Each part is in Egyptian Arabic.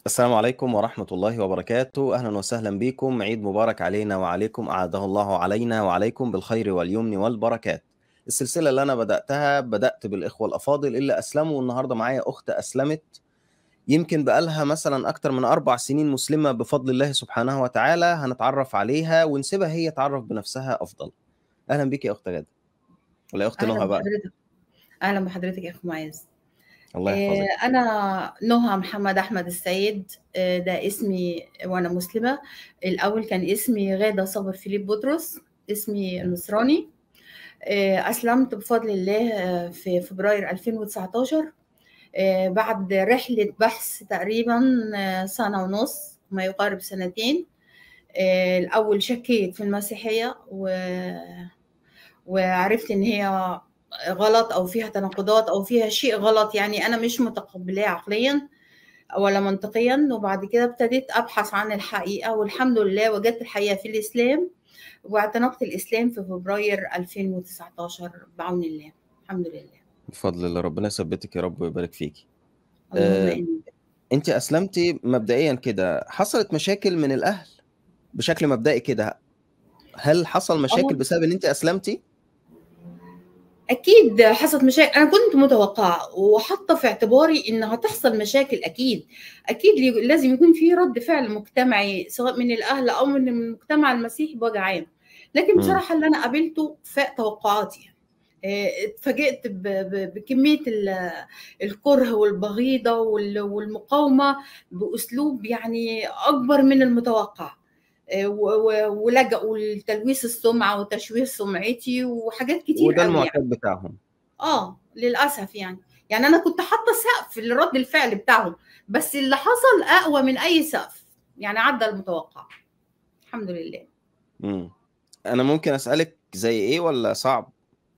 السلام عليكم ورحمة الله وبركاته أهلا وسهلا بكم عيد مبارك علينا وعليكم أعاده الله علينا وعليكم بالخير واليمن والبركات السلسلة اللي أنا بدأتها بدأت بالإخوة الأفاضل اللي أسلموا والنهاردة معايا أخت أسلمت يمكن بقالها مثلا أكتر من أربع سنين مسلمة بفضل الله سبحانه وتعالى هنتعرف عليها ونسيبها هي تعرف بنفسها أفضل أهلا بك يا أخت غادة ولا يا أخت اهلا نهى بقى بحضرتك اهلا بحضرتك يا اخو معاذ الله آه، يحفظك انا نهى محمد احمد السيد آه، ده اسمي وانا مسلمه الاول كان اسمي غاده صابر فيليب بطرس اسمي النصراني آه، اسلمت بفضل الله آه، في فبراير 2019 آه، بعد رحله بحث تقريبا آه، سنه ونص ما يقارب سنتين آه، الاول شكيت في المسيحيه و وعرفت ان هي غلط او فيها تناقضات او فيها شيء غلط يعني انا مش متقبلاه عقليا ولا منطقيا وبعد كده ابتديت ابحث عن الحقيقه والحمد لله وجدت الحقيقه في الاسلام واعتنقت الاسلام في فبراير 2019 بعون الله الحمد لله بفضل الله ربنا يثبتك يا رب ويبارك فيكي اللهم آه، امين انت اسلمتي مبدئيا كده حصلت مشاكل من الاهل بشكل مبدئي كده هل حصل مشاكل اه بسبب ان انت اسلمتي اكيد حصلت مشاكل انا كنت متوقعه وحاطه في اعتباري ان هتحصل مشاكل اكيد اكيد لي- لازم يكون في رد فعل مجتمعي سواء من الاهل او من المجتمع المسيحي بوجه عام لكن امم بصراحه اللي انا قابلته فاق توقعاتي آه، اتفاجئت ب- ب- بكميه ال- الكره والبغيضه وال- والمقاومه باسلوب يعني اكبر من المتوقع آه، و- و- ولجأوا لتلويث السمعه وتشويه سمعتي وحاجات كتير وده قوي يعني المعتاد بتاعهم اه للاسف يعني يعني انا كنت حاطه سقف لرد الفعل بتاعهم بس اللي حصل اقوى من اي سقف يعني عدى المتوقع الحمد لله امم انا ممكن اسالك زي ايه ولا صعب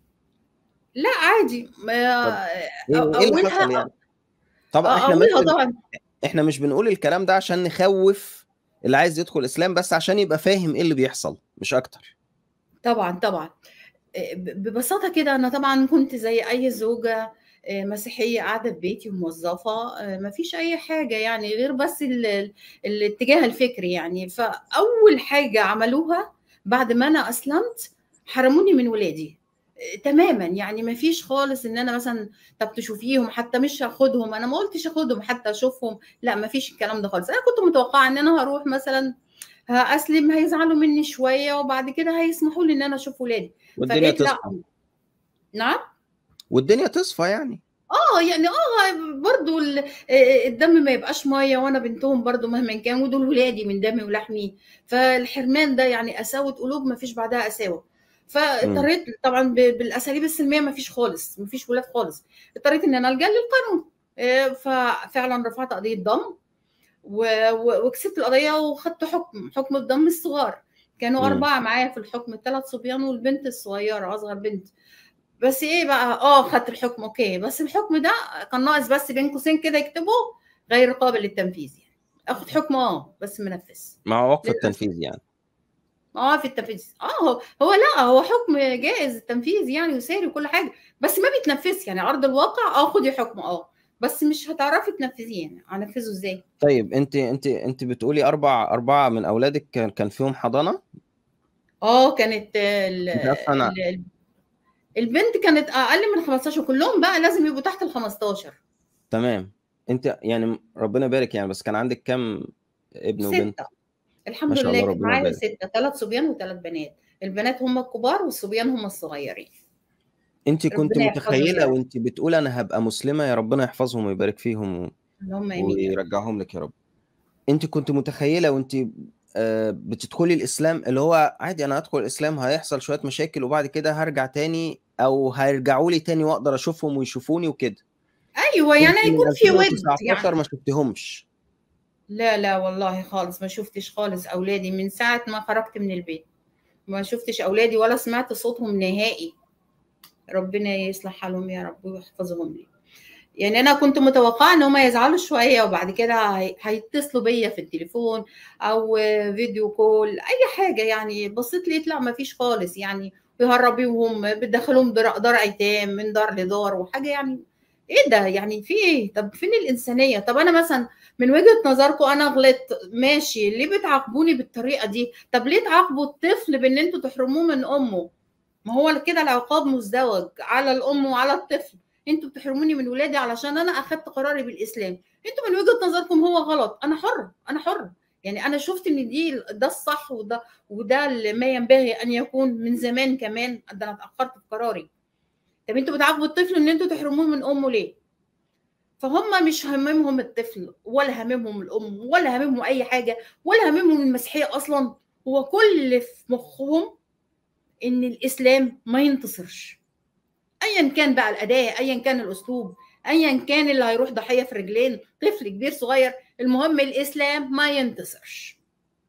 لا عادي طب ما- ايه ايه اللي اولها حصل يعني طبعا احنا اولها مش طبعا احنا مش بنقول الكلام ده عشان نخوف اللي عايز يدخل الاسلام بس عشان يبقى فاهم ايه اللي بيحصل مش اكتر طبعا طبعا ب- ببساطه كده انا طبعا كنت زي اي زوجه آه، مسيحيه قاعده في بيتي وموظفه آه، مفيش اي حاجه يعني غير بس ال- ال- الاتجاه الفكري يعني فاول حاجه عملوها بعد ما انا اسلمت حرموني من ولادي آه، تماما يعني ما فيش خالص ان انا مثلا طب تشوفيهم حتى مش هاخدهم انا ما قلتش اخدهم حتى اشوفهم لا ما فيش الكلام ده خالص انا كنت متوقعه ان انا هروح مثلا هاسلم هيزعلوا مني شويه وبعد كده هيسمحوا لي ان انا اشوف ولادي والدنيا فلقيت لا تصفى نعم والدنيا تصفى يعني اه يعني اه برضو ال- آه، الدم ما يبقاش ميه وانا بنتهم برضو مهما كان ودول ولادي من دمي ولحمي فالحرمان ده يعني قساوه قلوب ما فيش بعدها قساوه امم فاضطريت طبعا ب- بالاساليب السلميه ما فيش خالص ما فيش ولاد خالص اضطريت ان انا الجا للقانون آه، ففعلا رفعت قضيه ضم و- و- وكسبت القضيه وخدت حكم حكم الضم الصغار كانوا امم اربعه معايا في الحكم الثلاث صبيان والبنت الصغيره اصغر بنت بس ايه بقى اه خدت الحكم اوكي بس الحكم ده كان ناقص بس بين قوسين كده يكتبوه غير قابل للتنفيذ يعني اخد حكم اه بس منفذ مع وقف للاسف التنفيذ يعني اه في التنفيذ اه هو, هو لا هو حكم جائز التنفيذ يعني وساري وكل حاجه بس ما بيتنفذش يعني ارض الواقع اه خدي حكم اه بس مش هتعرفي تنفذيه يعني هنفذه ازاي طيب انت انت انت بتقولي اربع اربعه من اولادك كان كان فيهم حضانه اه كانت ال- انت اصلا ال- البنت كانت اقل من 15 كلهم بقى لازم يبقوا تحت ال 15 تمام انت يعني ربنا يبارك يعني بس كان عندك كام ابن وبنت ستة ما الحمد شاء لله الله كان ربنا معايا يبارك ستة ثلاث صبيان وثلاث بنات البنات هم الكبار والصبيان هم الصغيرين انت كنت ربنا يحفظهم يا متخيله رب وانت بتقول انا هبقى مسلمه يا ربنا يحفظهم ويبارك فيهم و... اللهم امين يا رب ويرجعهم لك يا رب انت كنت متخيله وانت آه، بتدخلي الاسلام اللي هو عادي انا هدخل الاسلام هيحصل شويه مشاكل وبعد كده هرجع تاني او هيرجعوا لي تاني واقدر اشوفهم ويشوفوني وكده ايوه يعني انت من هيكون في ود 2019 يعني ما شفتهمش لا لا والله خالص ما شفتش خالص اولادي من ساعة ما خرجت من البيت ما شفتش اولادي ولا سمعت صوتهم نهائي ربنا يصلح حالهم يا رب ويحفظهم لي يعني انا كنت متوقعه ان هم يزعلوا شويه وبعد كده هي- هيتصلوا بيا في التليفون او فيديو كول اي حاجه يعني بصيت لقيت لا ما فيش خالص يعني بيهربيهم بتدخلهم دار دار ايتام من دار لدار وحاجه يعني ايه ده يعني في ايه طب فين الانسانيه طب انا مثلا من وجهة نظركم أنا غلطت ماشي ليه بتعاقبوني بالطريقة دي طب ليه تعاقبوا الطفل بإن أنتوا تحرموه من أمه ما هو كده العقاب مزدوج على الأم وعلى الطفل أنتوا بتحرموني من ولادي علشان أنا أخدت قراري بالإسلام أنتوا من وجهة نظركم هو غلط أنا حرة أنا حرة يعني أنا شفت إن دي ده الصح وده وده اللي ما ينبغي أن يكون من زمان كمان ده أنا اتأخرت في قراري طب أنتوا بتعاقبوا الطفل إن أنتوا تحرموه من أمه ليه؟ فهم مش هممهم الطفل ولا هممهم الام ولا هممهم اي حاجه ولا هممهم المسيحيه اصلا هو كل اللي في مخهم ان الاسلام ما ينتصرش ايا كان بقى الاداء ايا كان الاسلوب ايا كان اللي هيروح ضحيه في رجلين طفل كبير صغير المهم الاسلام ما ينتصرش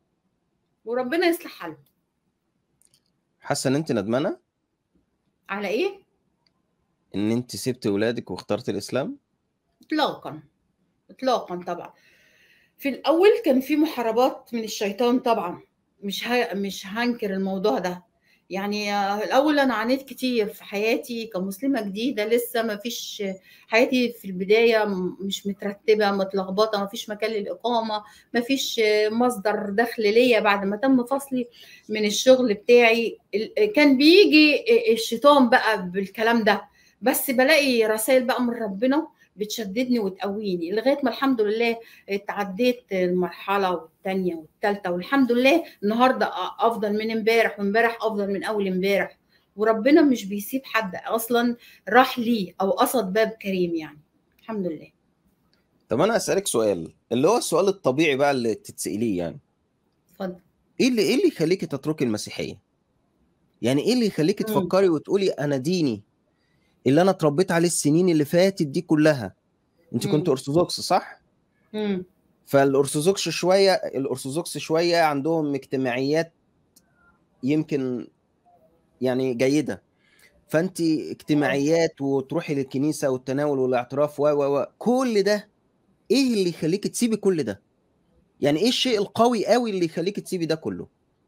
وربنا يصلح حاله حاسه ان انت ندمانه على ايه ان انت سبت ولادك واخترت الاسلام اطلاقا اطلاقا طبعا في الاول كان في محاربات من الشيطان طبعا مش ه... مش هنكر الموضوع ده يعني الاول انا عانيت كتير في حياتي كمسلمه جديده لسه ما فيش حياتي في البدايه مش مترتبه متلخبطه ما فيش مكان للاقامه ما فيش مصدر دخل ليا بعد ما تم فصلي من الشغل بتاعي كان بيجي الشيطان بقى بالكلام ده بس بلاقي رسائل بقى من ربنا بتشددني وتقويني لغايه ما الحمد لله اتعديت المرحله والثانيه والثالثه والحمد لله النهارده افضل من امبارح وامبارح افضل من اول امبارح وربنا مش بيسيب حد اصلا راح ليه او قصد باب كريم يعني الحمد لله طب انا اسالك سؤال اللي هو السؤال الطبيعي بقى اللي تتساليه يعني اتفضل ايه اللي ايه اللي يخليكي تتركي المسيحيه يعني ايه اللي يخليكي تفكري وتقولي انا ديني اللي انا اتربيت عليه السنين اللي فاتت دي كلها انت مم. كنت ارثوذكس صح امم فالارثوذكس شويه الارثوذكس شويه عندهم اجتماعيات يمكن يعني جيده فانت اجتماعيات وتروحي للكنيسه والتناول والاعتراف و و و كل ده ايه اللي يخليك تسيبي كل ده يعني ايه الشيء القوي قوي اللي يخليك تسيبي ده كله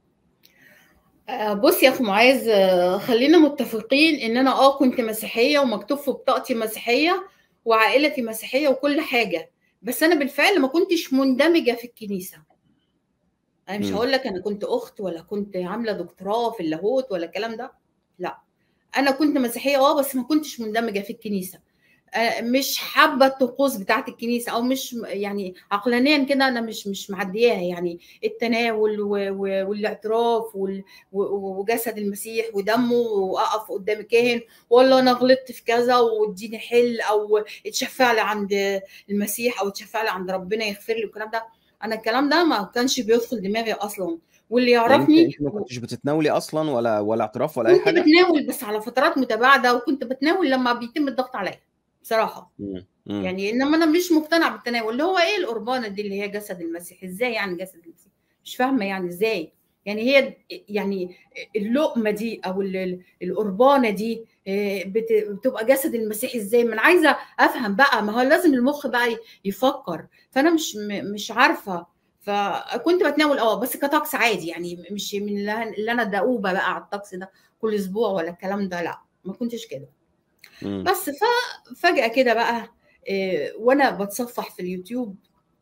آه، بص يا اخ معاذ آه، خلينا متفقين ان انا اه كنت مسيحيه ومكتوب في بطاقتي مسيحيه وعائلتي مسيحيه وكل حاجه بس انا بالفعل ما كنتش مندمجه في الكنيسه انا مش مم. هقول لك انا كنت اخت ولا كنت عامله دكتوراه في اللاهوت ولا الكلام ده لا انا كنت مسيحيه اه بس ما كنتش مندمجه في الكنيسه آه، مش حابه الطقوس بتاعت الكنيسه او مش يعني عقلانيا كده انا مش مش معدياها يعني التناول و- و- والاعتراف وال- و- وجسد المسيح ودمه واقف قدام الكاهن ولا انا غلطت في كذا واديني حل او اتشفع لي عند المسيح او اتشفع لي عند ربنا يغفر لي والكلام ده انا الكلام ده ما كانش بيدخل دماغي اصلا واللي يعني انت يعرفني انت ما كنتش بتتناولي اصلا ولا ولا اعتراف ولا اي كنت حاجه بتناول بس على فترات متباعده وكنت بتناول لما بيتم الضغط عليا بصراحه مم. مم. يعني انما انا مش مقتنع بالتناول اللي هو ايه القربانه دي اللي هي جسد المسيح ازاي يعني جسد المسيح مش فاهمه يعني ازاي يعني هي يعني اللقمه دي او ال- ال- القربانه دي آه، بت- بتبقى جسد المسيح ازاي ما انا عايزه افهم بقى ما هو لازم المخ بقى يفكر فانا مش م- مش عارفه فكنت بتناول اه بس كطقس عادي يعني مش من اللي اللي انا دؤوبه بقى على الطقس ده كل اسبوع ولا الكلام ده لا ما كنتش كده مم. بس ففجأة كده بقى إيه وانا بتصفح في اليوتيوب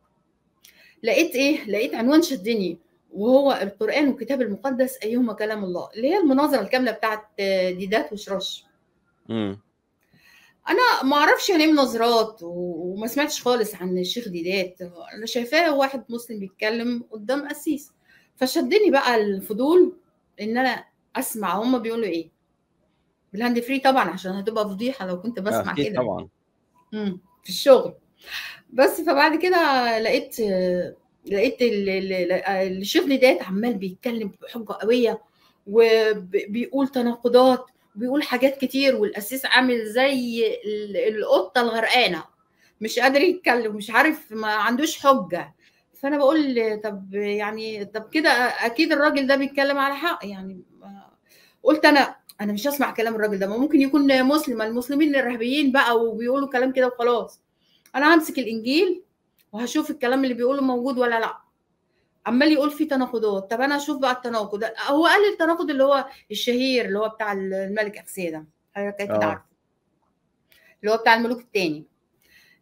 لقيت ايه لقيت عنوان شدني وهو القرآن والكتاب المقدس أيهما كلام الله اللي هي المناظرة الكاملة بتاعت آه، ديدات وشراش مم. انا ما اعرفش يعني ايه مناظرات و- وما سمعتش خالص عن الشيخ ديدات انا شايفاه واحد مسلم بيتكلم قدام قسيس فشدني بقى الفضول ان انا اسمع هما بيقولوا ايه بالهاند فري طبعا عشان هتبقى فضيحه لو كنت بسمع اكيد كده طبعا مم، في الشغل بس فبعد كده لقيت لقيت ال- ال- ال- الشيخ ديدات عمال بيتكلم بحجه قويه وبيقول تناقضات بيقول حاجات كتير والقسيس عامل زي ال- القطه الغرقانه مش قادر يتكلم مش عارف ما عندوش حجه فانا بقول طب يعني طب كده اكيد الراجل ده بيتكلم على حق يعني ما- قلت انا انا مش هسمع كلام الراجل ده ما ممكن يكون مسلم المسلمين الارهابيين بقى وبيقولوا كلام كده وخلاص انا همسك الانجيل وهشوف الكلام اللي بيقوله موجود ولا لا عمال يقول فيه تناقضات طب انا اشوف بقى التناقض هو قال التناقض اللي هو الشهير اللي هو بتاع الملك اكسيدا حضرتك اكيد اه عارفه اللي هو بتاع الملوك التاني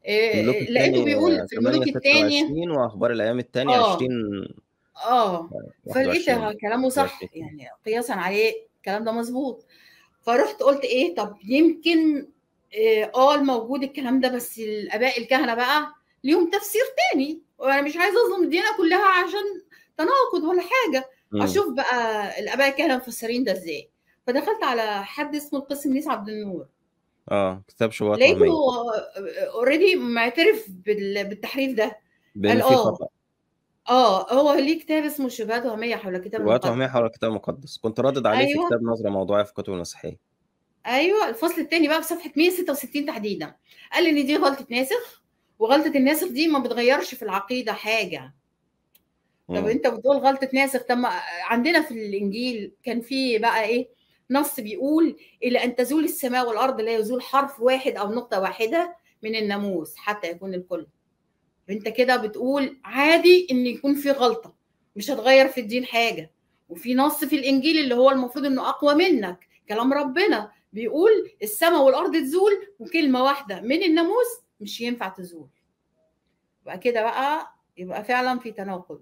الملوك آآ لقيته التاني بيقول في الملوك التاني 8:26 وأخبار الأيام التاني آه. 20 آه، فلقيت 21 كلامه صح، 21. يعني قياسًا عليه الكلام ده مضبوط، فرُحت قُلت إيه، طب يمكن آآ آه الموجود الكلام ده، بس الآباء الكهنة بقى ليهم تفسير تاني، وأنا مش عايزة أظلم الديانة كلها عشان تناقض ولا حاجة، إمم. أشوف بقى الآباء الكهنة مفسرين ده إزاي، فدخلت على حد اسمه القس منيس عبد النور. آه، كتاب شبهات لقيته وهمية. already معترف بال بالتحريف ده، بإن قال في آه. خطأ. آه، هو ليه كتاب اسمه شبهات وهمية حول الكتاب شبهات المقدس. وهمية حول الكتاب المقدس، كنت رادد عليه في أيوه. كتاب نظرة موضوعية في الكتب المسيحية. أيوه، الفصل التاني بقى في صفحة 166 تحديدًا، قال لي إن دي غلطة ناسخ، وغلطة الناسخ دي ما بتغيّرش في العقيدة حاجة. طب إمم. أنت بتقول غلطة ناسخ، طب ما عندنا في الإنجيل كان في بقى إيه، نص بيقول: "إلى أن تزول السماء والأرض لا يزول حرف واحد أو نقطة واحدة من الناموس حتى يكون الكل." أنت كده بتقول عادي إن يكون في غلطة، مش هتغيّر في الدين حاجة، وفي نص في الإنجيل اللي هو المفروض إنه أقوى منك، كلام ربنا بيقول: "السما والأرض تزول وكلمة واحدة من الناموس مش ينفع تزول." يبقى كده بقى يبقى فعلًا في تناقض.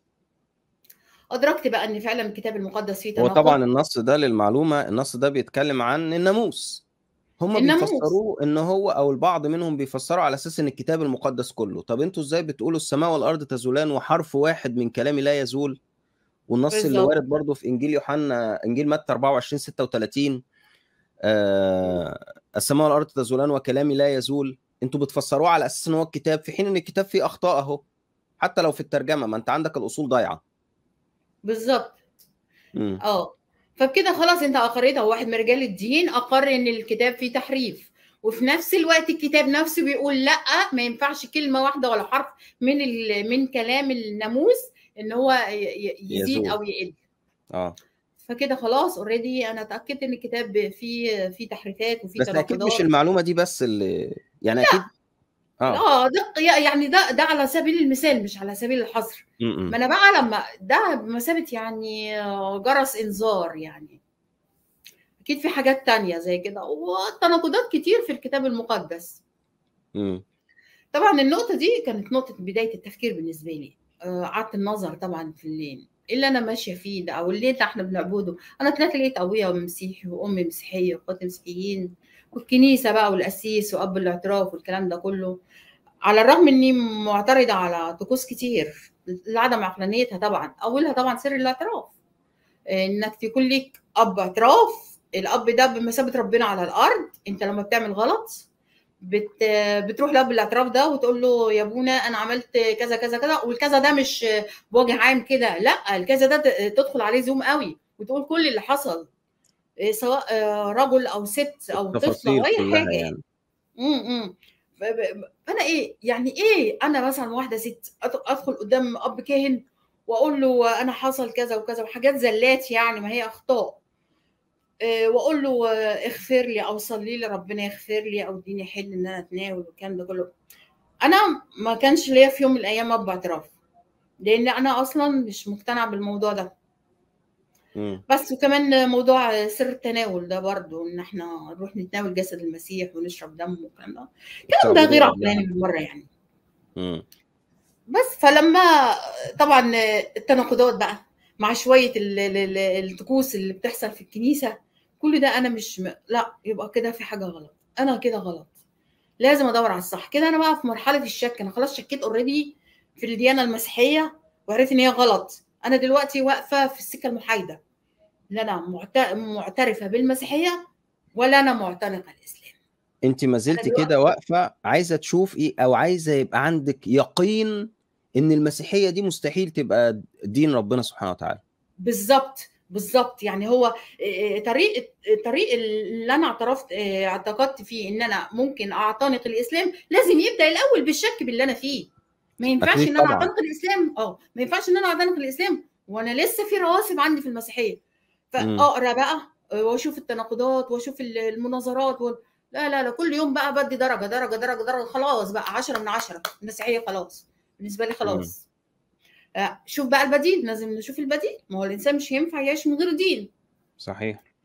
أدركت بقى إن فعلًا الكتاب المقدس فيه هو تناقض. طبعًا النص ده للمعلومة، النص ده بيتكلم عن الناموس. هم الناموس. بيفسروه إن هو أو البعض منهم بيفسروا على أساس إن الكتاب المقدس كله، طب أنتم إزاي بتقولوا السماء والأرض تزولان وحرف واحد من كلامي لا يزول؟ والنص اللي بالضبط. وارد برضه في إنجيل يوحنا إنجيل متى 24:36 آآ السماء والأرض تزولان وكلامي لا يزول، أنتم بتفسروه على أساس إن هو الكتاب، في حين إن الكتاب فيه أخطاء أهو، حتى لو في الترجمة، ما أنت عندك الأصول ضايعة. بالضبط. إمم. آه، فبكده خلاص أنت أقريت أهو واحد من رجال الدين أقر إن الكتاب فيه تحريف، وفي نفس الوقت الكتاب نفسه بيقول لأ، ما ينفعش كلمة واحدة ولا حرف من ال من كلام الناموس إن هو ي ي يزيد يزول. أو يقل. آه. فكده خلاص already أنا اتأكدت إن الكتاب فيه فيه تحريفات وفيه بس أكيد مش تناقضات. المعلومة دي بس اللي يعني لأ. أكيد آه. آه، ده ي يعني ده ده على سبيل المثال مش على سبيل الحصر. إمم، ما إمم. أنا بقى لمّا ده بمثابة يعني جرس إنذار يعني. أكيد في حاجات تانية زي كده، وتناقضات كتير في الكتاب المقدس. إمم. طبعًا النقطة دي كانت نقطة بداية التفكير بالنسبة لي، آآ قعدت النظر طبعًا في الليل، إيه اللي أنا ماشية فيه ده أو اللي إحنا بنعبده؟ أنا طلعت لقيت أبويا مسيحي وأمي مسيحية وأخواتي مسيحيين، والكنيسة بقى والقسيس وأب الاعتراف والكلام ده كله، على الرغم إني معترضة على طقوس كتير لعدم عقلانيتها طبعًا، أولها طبعًا سر الاعتراف، إنك يكون ليك أب اعتراف، الأب ده بمثابة ربنا على الأرض، أنت لمّا بتعمل غلط بت بتروح لأب الاعتراف ده وتقول له يا أبونا أنا عملت كذا، كذا، كذا، والكذا ده مش بوجه عام كده، لأ الكذا ده ت تدخل عليه zoom أوي، وتقول كل اللي حصل، آآ سواء رجل أو ست أو طفل التفاصيل أو أي كلها حاجة. يعني. إمم، إمم. ف ب فأنا إيه، يعني إيه أنا مثلًا واحدة ست أد أدخل قدام أب كاهن وأقول له أنا حصل كذا وكذا وحاجات زلات يعني ما هي أخطاء. آآ وأقول له اغفر لي أو صلّي لي ربنا يغفر لي أو ادّيني حِل إن أنا أتناول والكلام ده كله. أنا ما كانش ليّا في يوم من الأيام أب اعتراف، لإن أنا أصلًا مش مقتنعة بالموضوع ده. إمم. بس وكمان موضوع سر التناول ده برضه، إن إحنا نروح نتناول جسد المسيح ونشرب دمه والكلام ده، الكلام ده تعبدوه غير قبلها. عقلاني بالمرّة يعني. إمم. بس فلمّا طبعًا التناقضات بقى مع شوية ال ال ال الطقوس اللي بتحصل في الكنيسة، كل ده أنا مش م لأ، يبقى كده في حاجة غلط، أنا كده غلط، لازم أدوّر على الصح، كده أنا بقى في مرحلة الشك، أنا خلاص شكيت already في الديانة المسيحية وعرفت إن هي غلط، أنا دلوقتي واقفة في السكة المحايدة، لا أنا معت معترفة بالمسيحية ولا أنا معتنقة الإسلام. أنتِ ما أنا زلتِ دلوقتي كده واقفة عايزة تشوفي أو عايزة يبقى عندِك يقين إن المسيحية دي مستحيل تبقى دين ربنا سبحانه وتعالى. بالضبط، بالضبط، يعني هو آآ طريق الطريق اللي أنا اعترفت آآ اعتقدت فيه إن أنا ممكن أعتنق الإسلام، لازم يبدأ الأول بالشك باللي أنا فيه، ما ينفعش أكيد إن أنا طبعًا. أعتنق الإسلام آه، ما ينفعش إن أنا أعتنق الإسلام وأنا لسه في رواسب عندي في المسيحية، إمم. فأقرا بقى وأشوف التناقضات وأشوف ال المناظرات و لا، لا، لا، كل يوم بقى بادّي درجة، درجة، درجة، درجة، خلاص بقى 10 من 10 المسيحية خلاص، بالنسبة لي إمم. خلاص. آآ شوف بقى البديل، لازم نشوف البديل، ما هو الإنسان مش هينفع يعيش من غير دين. صحيح.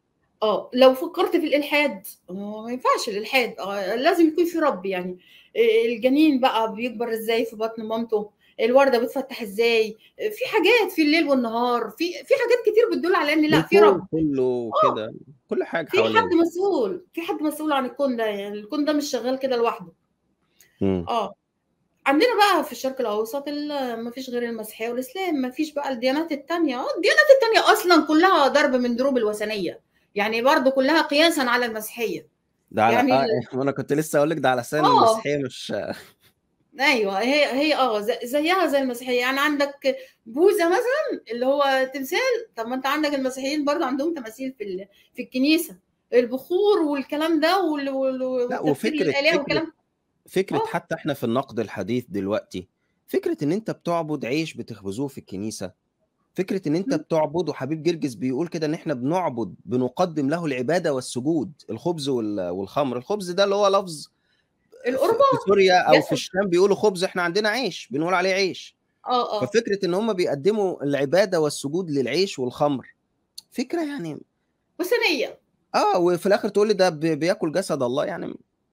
اه لو فكرت في الالحاد آه، ما ينفعش الالحاد آه، لازم يكون في رب يعني آه، الجنين بقى بيكبر ازاي في بطن مامته الورده بتفتح ازاي آه، في حاجات في الليل والنهار في في حاجات كتير بتدل على ان لا في الكون رب كله اه كده كل حاجة في حد حوالينا مسؤول في حد مسؤول عن الكون ده يعني الكون ده مش شغال كده لوحده مم. اه عندنا بقى في الشرق الاوسط ال- مفيش غير المسيحيه والاسلام مفيش بقى الديانات التانية اه الديانات التانية اصلا كلها ضرب من ضروب الوثنيه يعني برضو كلها قياسا على المسيحيه ده على يعني اه ال- ما انا كنت لسه اقول لك ده على سن اه المسيحية مش ايوه هي هي اه زي- زيها زي المسيحيه يعني عندك بوذا مثلا اللي هو تمثال طب ما انت عندك المسيحيين برضو عندهم تماثيل في ال- في الكنيسه البخور والكلام ده وال- وال- لا والتبخير وفكرة للالهه فكرة والكلام فكرة اه حتى احنا في النقد الحديث دلوقتي فكرة ان انت بتعبد عيش بتخبزوه في الكنيسة فكرة ان انت مم. بتعبد وحبيب جرجس بيقول كده ان احنا بنعبد بنقدم له العبادة والسجود الخبز وال- والخمر الخبز ده اللي هو لفظ في القربان في سوريا او في جسد الشام بيقولوا خبز احنا عندنا عيش بنقول عليه عيش اه اه ففكرة ان هم بيقدموا العبادة والسجود للعيش والخمر فكرة يعني وثنيه اه وفي الاخر تقول لي ده بي- بياكل جسد الله يعني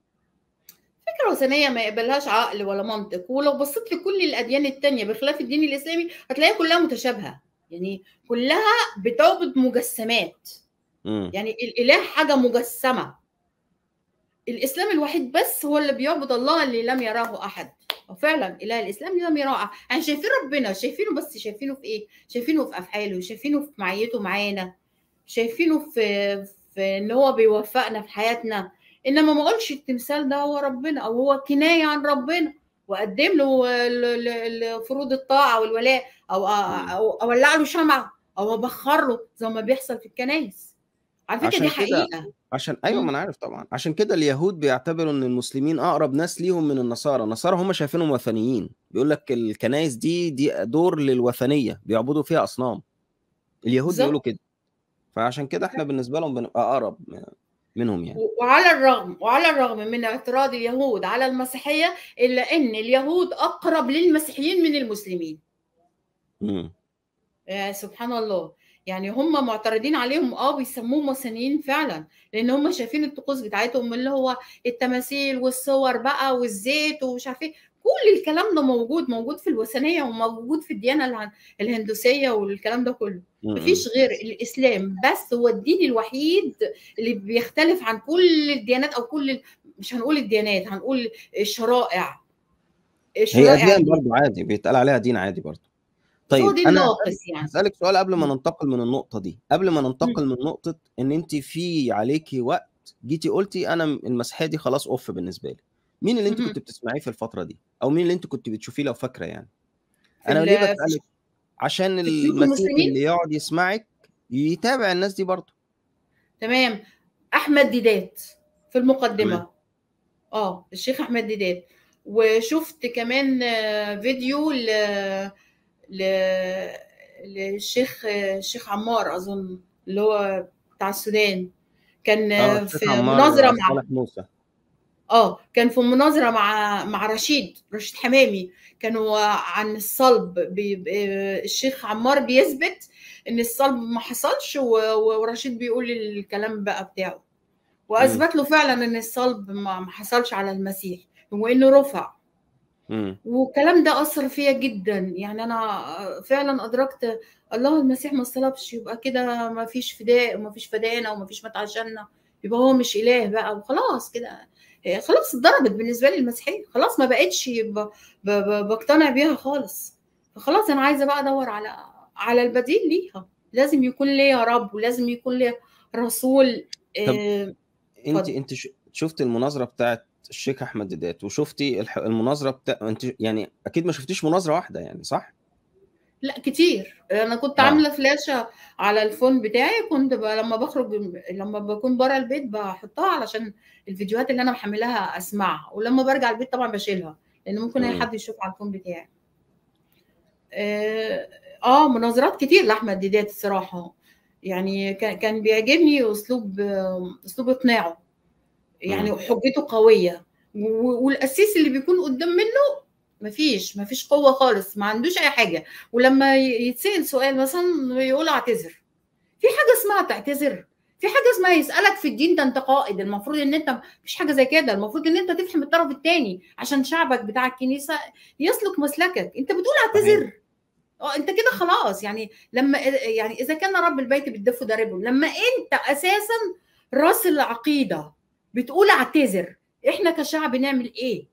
فكرة وثنية ما يقبلهاش عقل ولا منطق ولو بصيت لكل الأديان التانية بخلاف الدين الإسلامي هتلاقيها كلها متشابهة يعني كلها بتعبد مجسمات امم يعني الإله حاجة مجسمة الإسلام الوحيد بس هو اللي بيعبد الله اللي لم يراه أحد وفعلا إله الإسلام لم يراه أحد يعني شايفين ربنا شايفينه بس شايفينه في إيه؟ شايفينه في أفعاله شايفينه في معيته معانا شايفينه في في إن هو بيوفقنا في حياتنا انما ما اقولش التمثال ده هو ربنا او هو كنايه عن ربنا واقدم له ال- ال- ال- فروض الطاعه والولاء او مم. او اولع له شمعه او ابخر له زي ما بيحصل في الكنايس على فكره دي عشان كده حقيقه عشان ايوه ما مم. انا عارف طبعا عشان كده اليهود بيعتبروا ان المسلمين اقرب ناس ليهم من النصارى النصارى هم شايفينهم وثنيين بيقول لك الكنائس دي دي دور للوثنيه بيعبدوا فيها اصنام اليهود بيقولوا بالظبط كده فعشان كده احنا بالنسبه لهم بنبقى اقرب منهم يعني و- وعلى الرغم وعلى الرغم من اعتراض اليهود على المسيحيه الا ان اليهود اقرب للمسيحيين من المسلمين امم يا سبحان الله يعني هم معترضين عليهم اه بيسموهم وثنيين فعلا لان هم شايفين الطقوس بتاعتهم اللي هو التماثيل والصور بقى والزيت ومش عارف ايه كل الكلام ده موجود موجود في الوثنيه وموجود في الديانه الهن- الهندوسيه والكلام ده كله امم مفيش غير الاسلام بس هو الدين الوحيد اللي بيختلف عن كل الديانات او كل ال- مش هنقول الديانات هنقول الشرائع هي الشرائع اديان دي برضو عادي بيتقال عليها دين عادي برضو بس هو طيب دين انا ناقص يعني هسألك سؤال قبل ما م. ننتقل من النقطة دي قبل ما م. ننتقل من نقطة ان انت في عليكي وقت جيتي قلتي انا المسيحية دي خلاص اوف بالنسبة لي مين اللي انت مهم. كنت بتسمعيه في الفترة دي او مين اللي انت كنت بتشوفيه لو فاكرة يعني في انا ال- ليه في بسألك عشان في شيوخ المسيحي المسلمين اللي يقعد يسمعك يتابع الناس دي برضه تمام احمد ديدات في تمام المقدمه اه الشيخ احمد ديدات وشفت كمان آه، فيديو ل ل للشيخ الشيخ عمار اظن اللي هو بتاع السودان كان اه آه، الشيخ في عمار مناظره مع صالح موسى اه كان في مناظره مع مع رشيد رشيد حمامي كانوا عن الصلب بي... بي- الشيخ عمار بيثبت ان الصلب ما حصلش و... و- ورشيد بيقول الكلام بقى بتاعه امم واثبت له فعلا ان الصلب ما ما حصلش على المسيح وانه رفع امم والكلام ده اثر فيا جدا يعني انا فعلا ادركت الله المسيح ما صلبش يبقى كده ما فيش فداء وما فيش فدانا وما فيش مات عشاننا يبقى هو مش اله بقى وخلاص كده هي خلاص اتضربت بالنسبه لي المسيحيه خلاص ما بقتش ب... ب... ب... بقتنع بيها خالص فخلاص انا عايزه بقى ادور على على البديل ليها لازم يكون ليا رب ولازم يكون ليا رسول طب آه، انت اتفضل انت ش- شفت المناظرة بتاعت الشيخ احمد ديدات وشفتي الح- المناظرة بتاع انت يعني اكيد ما شفتيش مناظرة واحدة يعني صح؟ لا كتير انا كنت اه عامله فلاشه على الفون بتاعي كنت ب... لما بخرج لما بكون بره البيت بحطها علشان الفيديوهات اللي انا محملاها اسمعها ولما برجع البيت طبعا بشيلها لان ممكن اي امم حد يشوف على الفون بتاعي اه آه، مناظرات كتير لاحمد ديدات الصراحه يعني كان كان بيعجبني اسلوب آه، اسلوب اقناعه يعني امم حجته قويه و- والقسيس اللي بيكون قدام منه مفيش مفيش قوه خالص ما عندوش اي حاجه ولما ي- يتسال سؤال مثلا يقول اعتذر في حاجه اسمها تعتذر في حاجه اسمها يسالك في الدين ده انت قائد المفروض ان انت مفيش حاجه زي كده المفروض ان انت تفهم الطرف الثاني عشان شعبك بتاع الكنيسه يسلك مسلكك انت بتقول اعتذر اه انت كده خلاص يعني لما يعني اذا كان رب البيت بالدف ضاربه لما انت اساسا راس العقيده بتقول اعتذر احنا كشعب نعمل ايه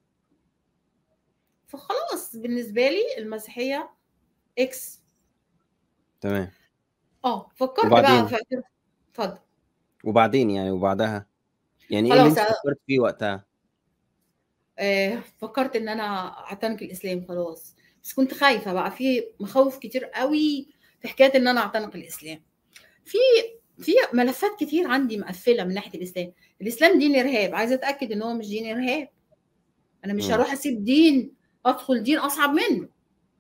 فخلاص بالنسبه لي المسيحيه اكس تمام اه فكرت وبعدين؟ بقى في- اتفضل وبعدين يعني وبعدها يعني ايه اللي خلاص انت أ- فكرت فيه وقتها آه، فكرت ان انا اعتنق الاسلام خلاص بس كنت خايفه بقى في مخاوف كتير قوي في حكايه ان انا اعتنق الاسلام في في ملفات كتير عندي مقفله من ناحيه الاسلام الاسلام دين ارهاب عايزه اتاكد ان هو مش دين ارهاب انا مش مم. هروح اسيب دين ادخل دين اصعب منه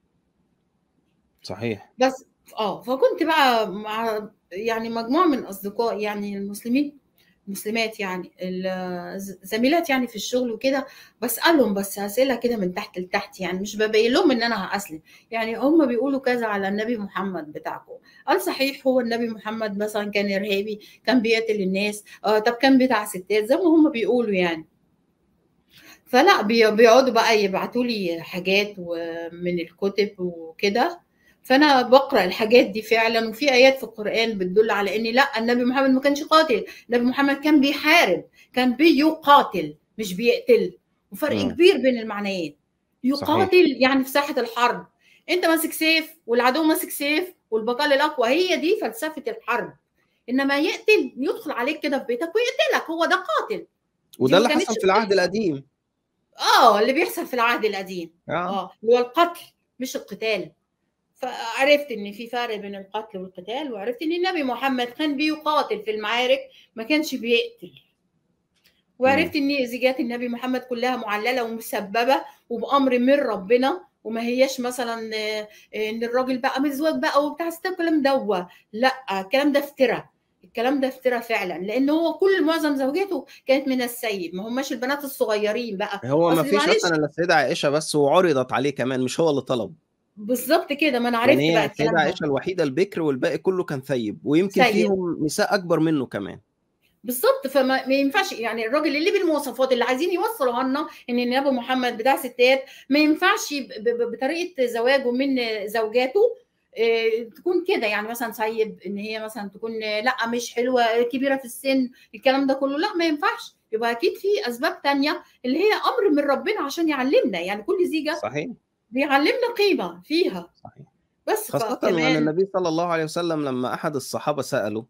صحيح بس اه فكنت بقى مع يعني مجموعه من اصدقاء يعني المسلمين مسلمات يعني ال- ز- زميلات يعني في الشغل وكده بسالهم بس اسئله كده من تحت لتحت يعني مش ببين لهم ان انا هاسلم يعني هم بيقولوا كذا على النبي محمد بتاعكم قال صحيح هو النبي محمد مثلا كان ارهابي كان بيقتل الناس آه طب كان بتاع ستات زي ما هم بيقولوا يعني فلا بي- بيقعدوا بقى يبعتوا لي حاجات ومن الكتب وكده فانا بقرا الحاجات دي فعلا وفي ايات في القران بتدل على ان لا النبي محمد ما كانش قاتل النبي محمد كان بيحارب كان بيقاتل مش بيقتل وفرق مم. كبير بين المعنيين يقاتل يعني في ساحه الحرب انت ماسك سيف والعدو ماسك سيف والبقاء للاقوى هي دي فلسفه الحرب انما يقتل يدخل عليك كده في بيتك ويقتلك هو ده قاتل وده ما اللي كانتش حصل في العهد بتحصل. القديم اه اللي بيحصل في العهد القديم اه اه اللي هو القتل مش القتال فعرفت ان في فرق بين القتل والقتال وعرفت ان النبي محمد كان بيقاتل في المعارك ما كانش بيقتل وعرفت ان زيجات النبي محمد كلها معلله ومسببه وبامر من ربنا وما هياش مثلا آه، آه، ان الراجل بقى مزواج بقى وبتاع ستة الكلام دوا لا الكلام ده افتراء الكلام ده افتراء فعلا لان هو كل معظم زوجاته كانت من السيد ما هماش البنات الصغيرين بقى هو ما أصل فيش معلش اصلا الا السيده عائشه بس وعرضت عليه كمان مش هو اللي طلب بالظبط كده ما انا عرفت يعني بقى هي الكلام السيده ده عائشه الوحيده البكر والباقي كله كان ثيب ويمكن سيد. فيهم نساء اكبر منه كمان بالظبط فما ما ينفعش يعني الراجل اللي بالمواصفات اللي عايزين يوصلوا لنا ان النبي محمد بتاع ستات ما ينفعش ب- ب- بطريقه زواجه من زوجاته آه، تكون كده يعني مثلا سيب ان هي مثلا تكون آه، لا مش حلوه كبيره في السن الكلام ده كله لا ما ينفعش يبقى اكيد في اسباب تانية اللي هي امر من ربنا عشان يعلمنا يعني كل زيجه صحيح بيعلمنا قيمه فيها صحيح بس خاصة وأن فكمان النبي صلى الله عليه وسلم لما أحد الصحابة سأله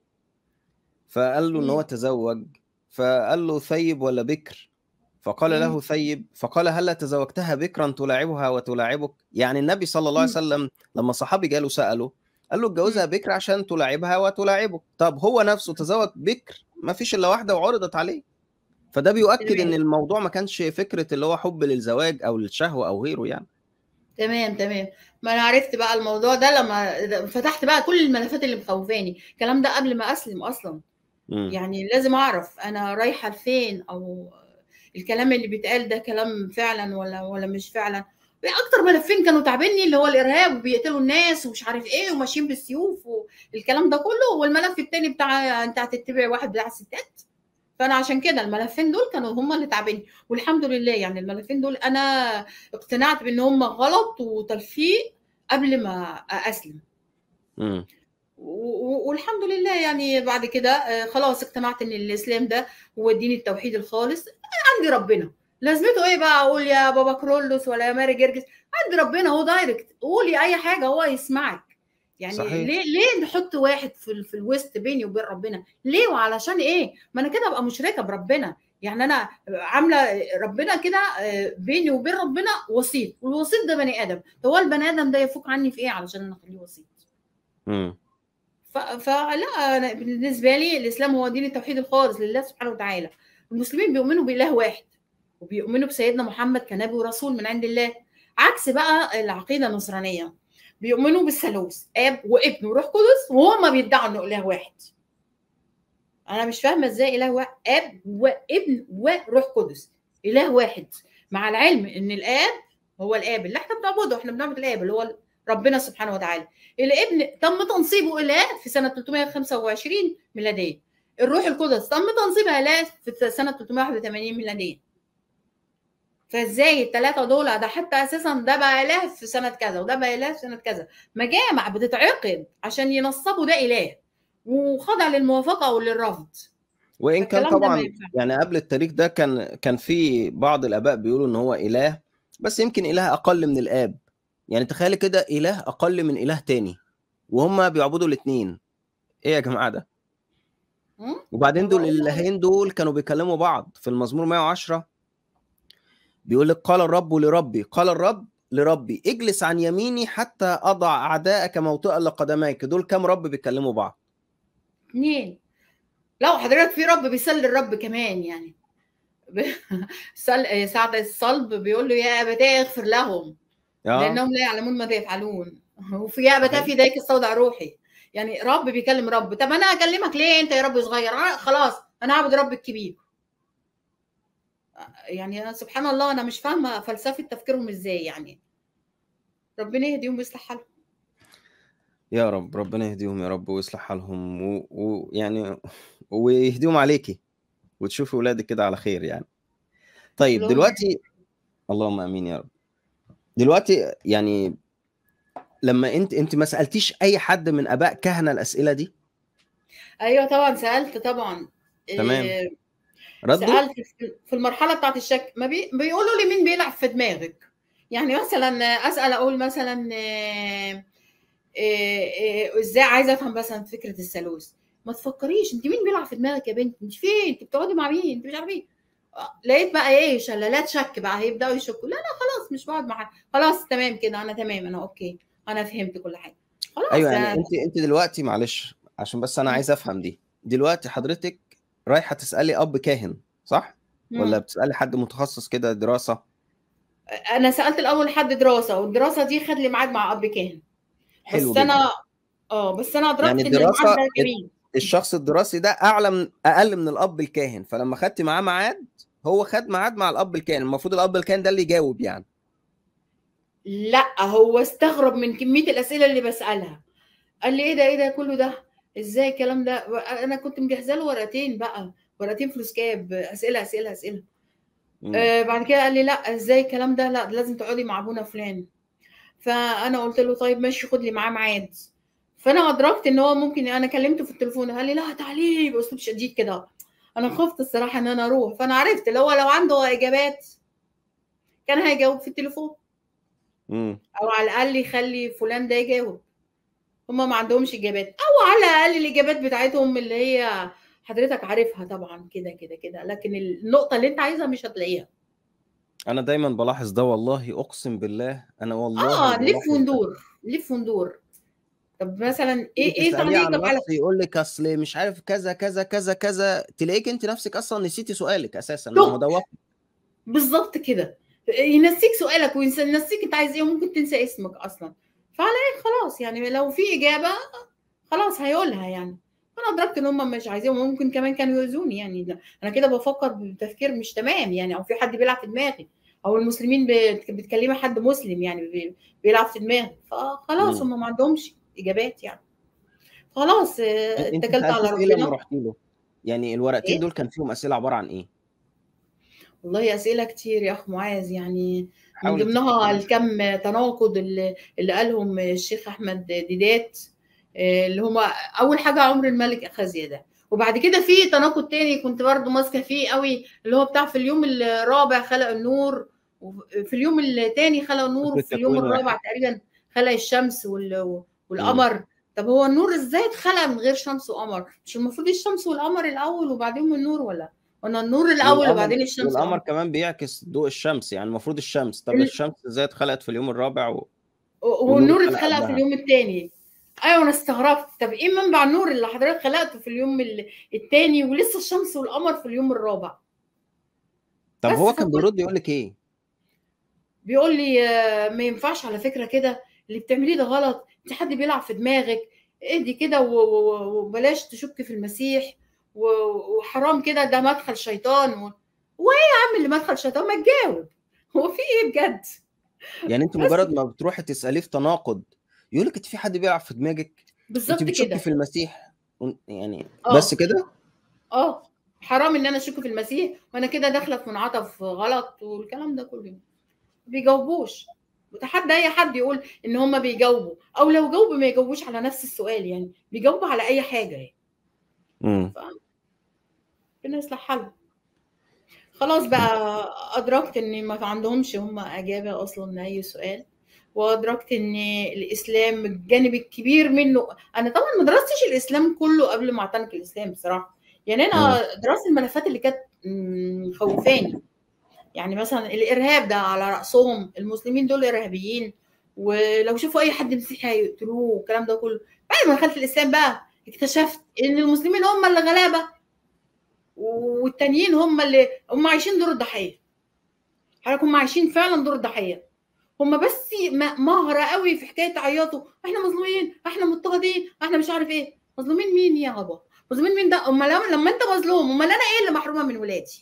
فقال له إن هو مم. تزوج فقال له ثيب ولا بكر فقال له مم. ثيب فقال هل تزوجتها بكرا تلاعبها وتلاعبك يعني النبي صلى الله عليه مم. وسلم لما صحابي جاله سأله قال له اتجوزها مم. بكر عشان تلاعبها وتلاعبك طب هو نفسه تزوج بكر ما فيش إلا واحدة وعرضت عليه فده بيؤكد إن تمام الموضوع ما كانش فكرة اللي هو حب للزواج أو للشهوة أو غيره يعني تمام تمام ما انا عرفت بقى الموضوع ده لما فتحت بقى كل الملفات اللي مخوفاني الكلام ده قبل ما اسلم اصلا مم. يعني لازم اعرف انا رايحه لفين او الكلام اللي بيتقال ده كلام فعلا ولا ولا مش فعلا اكتر ملفين كانوا تعبني اللي هو الارهاب وبيقتلوا الناس ومش عارف ايه وماشيين بالسيوف والكلام ده كله والملف التاني بتاع انت هتتبع واحد بتاع الستات فانا عشان كده الملفين دول كانوا هم اللي تعبني والحمد لله يعني الملفين دول انا اقتنعت بان هم غلط وتلفيق قبل ما اسلم مم. و- و- والحمد لله يعني بعد كده آه، خلاص اقتنعت ان الاسلام ده هو دين التوحيد الخالص عندي ربنا لازمته ايه بقى اقول يا بابا كرولوس ولا يا ماري جرجس عندي ربنا هو دايركت قولي اي حاجه هو يسمعك يعني صحيح. ليه ليه نحط واحد في ال- في الوسط بيني وبين ربنا ليه وعلشان ايه ما انا كده ابقى مشركه بربنا يعني انا عامله ربنا كده آه، بيني وبين ربنا وسيط والوسيط ده بني ادم طب هو البني ادم ده يفوق عني في ايه علشان انا اخليه وسيط مم. ف- فلا أنا بالنسبه لي الاسلام هو دين التوحيد الخالص لله سبحانه وتعالى المسلمين بيؤمنوا باله واحد وبيؤمنوا بسيدنا محمد كنبي ورسول من عند الله عكس بقى العقيده النصرانيه بيؤمنوا بالثالوث اب وابن وروح قدس وهم بيدعوا انه اله واحد انا مش فاهمه ازاي اله واحد اب وابن وروح قدس اله واحد مع العلم ان الاب هو الاب اللي احنا بنعبده احنا بنعبد الاب اللي هو ربنا سبحانه وتعالى الابن تم تنصيبه اله في سنه 325 ميلاديه الروح القدس تم تنصيب هؤلاء في سنه 381 ميلاديه فازاي الثلاثه دول ده حتى اساسا ده بقى اله في سنه كذا وده بقى اله في سنه كذا مجامع بتتعقد عشان ينصبوا ده اله وخضع للموافقه او للرفض وان كان فالكلام ده ما طبعا ينفعش. يعني قبل التاريخ ده كان كان في بعض الاباء بيقولوا ان هو اله بس يمكن اله اقل من الاب يعني تخيل كده اله اقل من اله تاني وهم بيعبدوا الاثنين ايه يا جماعه ده م? وبعدين دول والله. الالهين دول كانوا بيكلموا بعض في المزمور 110 بيقول لك قال الرب لربي قال الرب لربي اجلس عن يميني حتى اضع اعدائك موطئا لقدميك دول كام رب بيكلموا بعض اتنين لو حضرتك في رب بيصلي الرب كمان يعني ب- سل- ساعة الصلب بيقول له يا أبتاه اغفر لهم اه لأنهم لا يعلمون ماذا يفعلون وفي يا أبتاه صحيح. في يديك استودع روحي يعني رب بيكلم رب طب أنا أكلمك ليه أنت يا رب صغير آه، خلاص أنا هعبد رب الكبير يعني أنا سبحان الله أنا مش فاهمة فلسفة تفكيرهم إزاي يعني ربنا يهديهم ويصلح حالهم يا رب ربنا يهديهم يا رب ويصلح حالهم ويعني و... يعني ويهديهم عليكي وتشوفي ولادك كده على خير يعني طيب اللهم دلوقتي اللهم امين يا رب دلوقتي يعني لما انت انت ما سالتيش اي حد من اباء كهنه الاسئله دي أيوه طبعا سألت طبعا تمام. إيه، ردوا سالت في- في المرحله بتاعت الشك ما بي... بيقولوا لي مين بيلعب في دماغك يعني مثلا اسال اقول مثلا آه، آه، آه، ازاي عايزه افهم مثلا فكره الثالوث ما تفكريش انت مين بيلعب في دماغك يا بنت انت فين انت بتقعدي مع مين انت مش عارفه ايه آه، لقيت بقى ايه شلالات شك بقى هيبداوا يشكوا لا لا خلاص مش بقعد مع حد. خلاص تمام كده انا تمام انا اوكي انا فهمت كل حاجه خلاص ايوه ده- يعني انت انت دلوقتي معلش عشان بس انا مم. عايز افهم دي دلوقتي حضرتك رايحه تسالي اب كاهن صح مم. ولا بتسالي حد متخصص كده دراسه انا سالت الاول حد دراسه والدراسه دي خد لي ميعاد مع اب كاهن حلو بس جدا انا اه بس انا ادركت يعني ان الميعاد الدراسة ده جميل الشخص الدراسي ده اعلى من اقل من الاب الكاهن فلما خدت معاه ميعاد هو خد ميعاد مع الاب الكاهن المفروض الاب الكاهن ده اللي يجاوب يعني لا هو استغرب من كميه الاسئله اللي بسالها قال لي ايه ده ايه ده كله ده ازاي الكلام ده انا كنت مجهزه له ورقتين بقى ورقتين فلوس كاب اسئله اسئله اسئله مم. آه بعد كده قال لي لا ازاي الكلام ده لا لازم تقعدي مع ابونا فلان فانا قلت له طيب ماشي خد لي معاه ميعاد فانا ادركت ان هو ممكن انا كلمته في التليفون قال لي لا تعالي باسلوب شديد كده انا خفت الصراحه ان انا اروح فانا عرفت اللي هو لو عنده اجابات كان هيجاوب في التليفون مم. او على الاقل يخلي فلان ده يجاوب هما ما عندهمش اجابات او على الاقل الاجابات بتاعتهم اللي هي حضرتك عارفها طبعا كده كده كده لكن النقطه اللي انت عايزها مش هتلاقيها انا دايما بلاحظ ده والله اقسم بالله انا والله اه بلاحظ لف ده. وندور لف وندور طب مثلا ايه ايه تسأليه عن تعليقك على نص يقول لك اصل مش عارف كذا كذا كذا كذا تلاقيك انت نفسك اصلا نسيتي سؤالك اساسا ما هو طب. ده واقع. بالظبط كده ينسيك سؤالك وينسيك انت عايز ايه وممكن تنسى اسمك اصلا فعلى ايه خلاص يعني لو في اجابه خلاص هيقولها يعني انا ادركت ان هم مش عايزين وممكن كمان كانوا يؤذوني يعني لا انا كده بفكر بتفكير مش تمام يعني او في حد بيلعب في دماغي او المسلمين بت- بتكلمي حد مسلم يعني بي- بيلعب في دماغي فخلاص مم. هم ما عندهمش اجابات يعني خلاص آه، انت اتكلت على سألتي ايه لما ربنا رحتي له يعني الورقتين إيه؟ دول كان فيهم اسئله عباره عن ايه والله اسئله كتير يا اخ معاذ يعني من حاولي ضمنها تفتكري. الكم تناقض اللي, اللي قالهم الشيخ احمد ديدات آه، اللي هما اول حاجه عمر الملك اخازيا ده وبعد كده في تناقض تاني كنت برضو ماسكه فيه قوي اللي هو بتاع في اليوم الرابع خلق النور وفي اليوم الثاني خلق النور في وفي اليوم التكوين الرابع واحد. تقريبا خلق الشمس وال- والقمر طب هو النور ازاي اتخلق من غير شمس وقمر مش المفروض الشمس والقمر الاول وبعدين النور ولا ولا النور الاول والقمر- وبعدين الشمس والقمر والقمر. كمان بيعكس ضوء الشمس يعني المفروض الشمس طب ال- الشمس ازاي اتخلقت في اليوم الرابع و... والنور اتخلق اتخلق في قبلها. اليوم الثاني ايوه انا استغربت طب ايه منبع النور اللي حضرتك خلقته في اليوم الثاني ولسه الشمس والقمر في اليوم الرابع طب بس هو كان فكنت- بيرد يقول لك ايه بيقول لي آه، ما ينفعش على فكره كده اللي بتعمليه ده غلط انت حد بيلعب في دماغك اهدي كده و- و- وبلاش تشك في المسيح و- وحرام كده ده مدخل شيطان و... وايه يا عم اللي مدخل شيطان ما تجاوب هو في ايه بجد يعني انت بس- مجرد ما بتروحي تساليه في تناقض يقول لك انت في حد بيلعب في دماغك بالظبط انت بتشكي كده في المسيح ون- يعني آه. بس كده اه حرام ان انا اشك في المسيح وانا كده داخله في منعطف غلط والكلام ده كله ما بيجاوبوش بتحدى اي حد يقول ان هم بيجاوبوا او لو جاوبوا ما يجاوبوش على نفس السؤال يعني بيجاوبوا على اي حاجه يعني امم ربنا يصلح حالهم خلاص بقى ادركت ان ما عندهمش هم اجابه اصلا لاي سؤال وادركت ان الاسلام الجانب الكبير منه انا طبعا ما درستش الاسلام كله قبل ما اعتنق الاسلام بصراحه يعني انا درست الملفات اللي كانت مخوفاني يعني مثلا الارهاب ده على راسهم المسلمين دول ارهابيين ولو شافوا اي حد مسيحي هيقتلوه والكلام ده كله بعد ما دخلت الاسلام بقى اكتشفت ان المسلمين هم اللي غلابه والتانيين هم اللي هم عايشين دور الضحيه حضرتك هم عايشين فعلا دور الضحيه هم بس مهرة قوي في حكايه تعيطوا احنا مظلومين احنا مضطهدين احنا مش عارف ايه مظلومين مين يا بابا مظلومين مين ده امال لما انت مظلوم امال انا ايه اللي محرومه من ولادي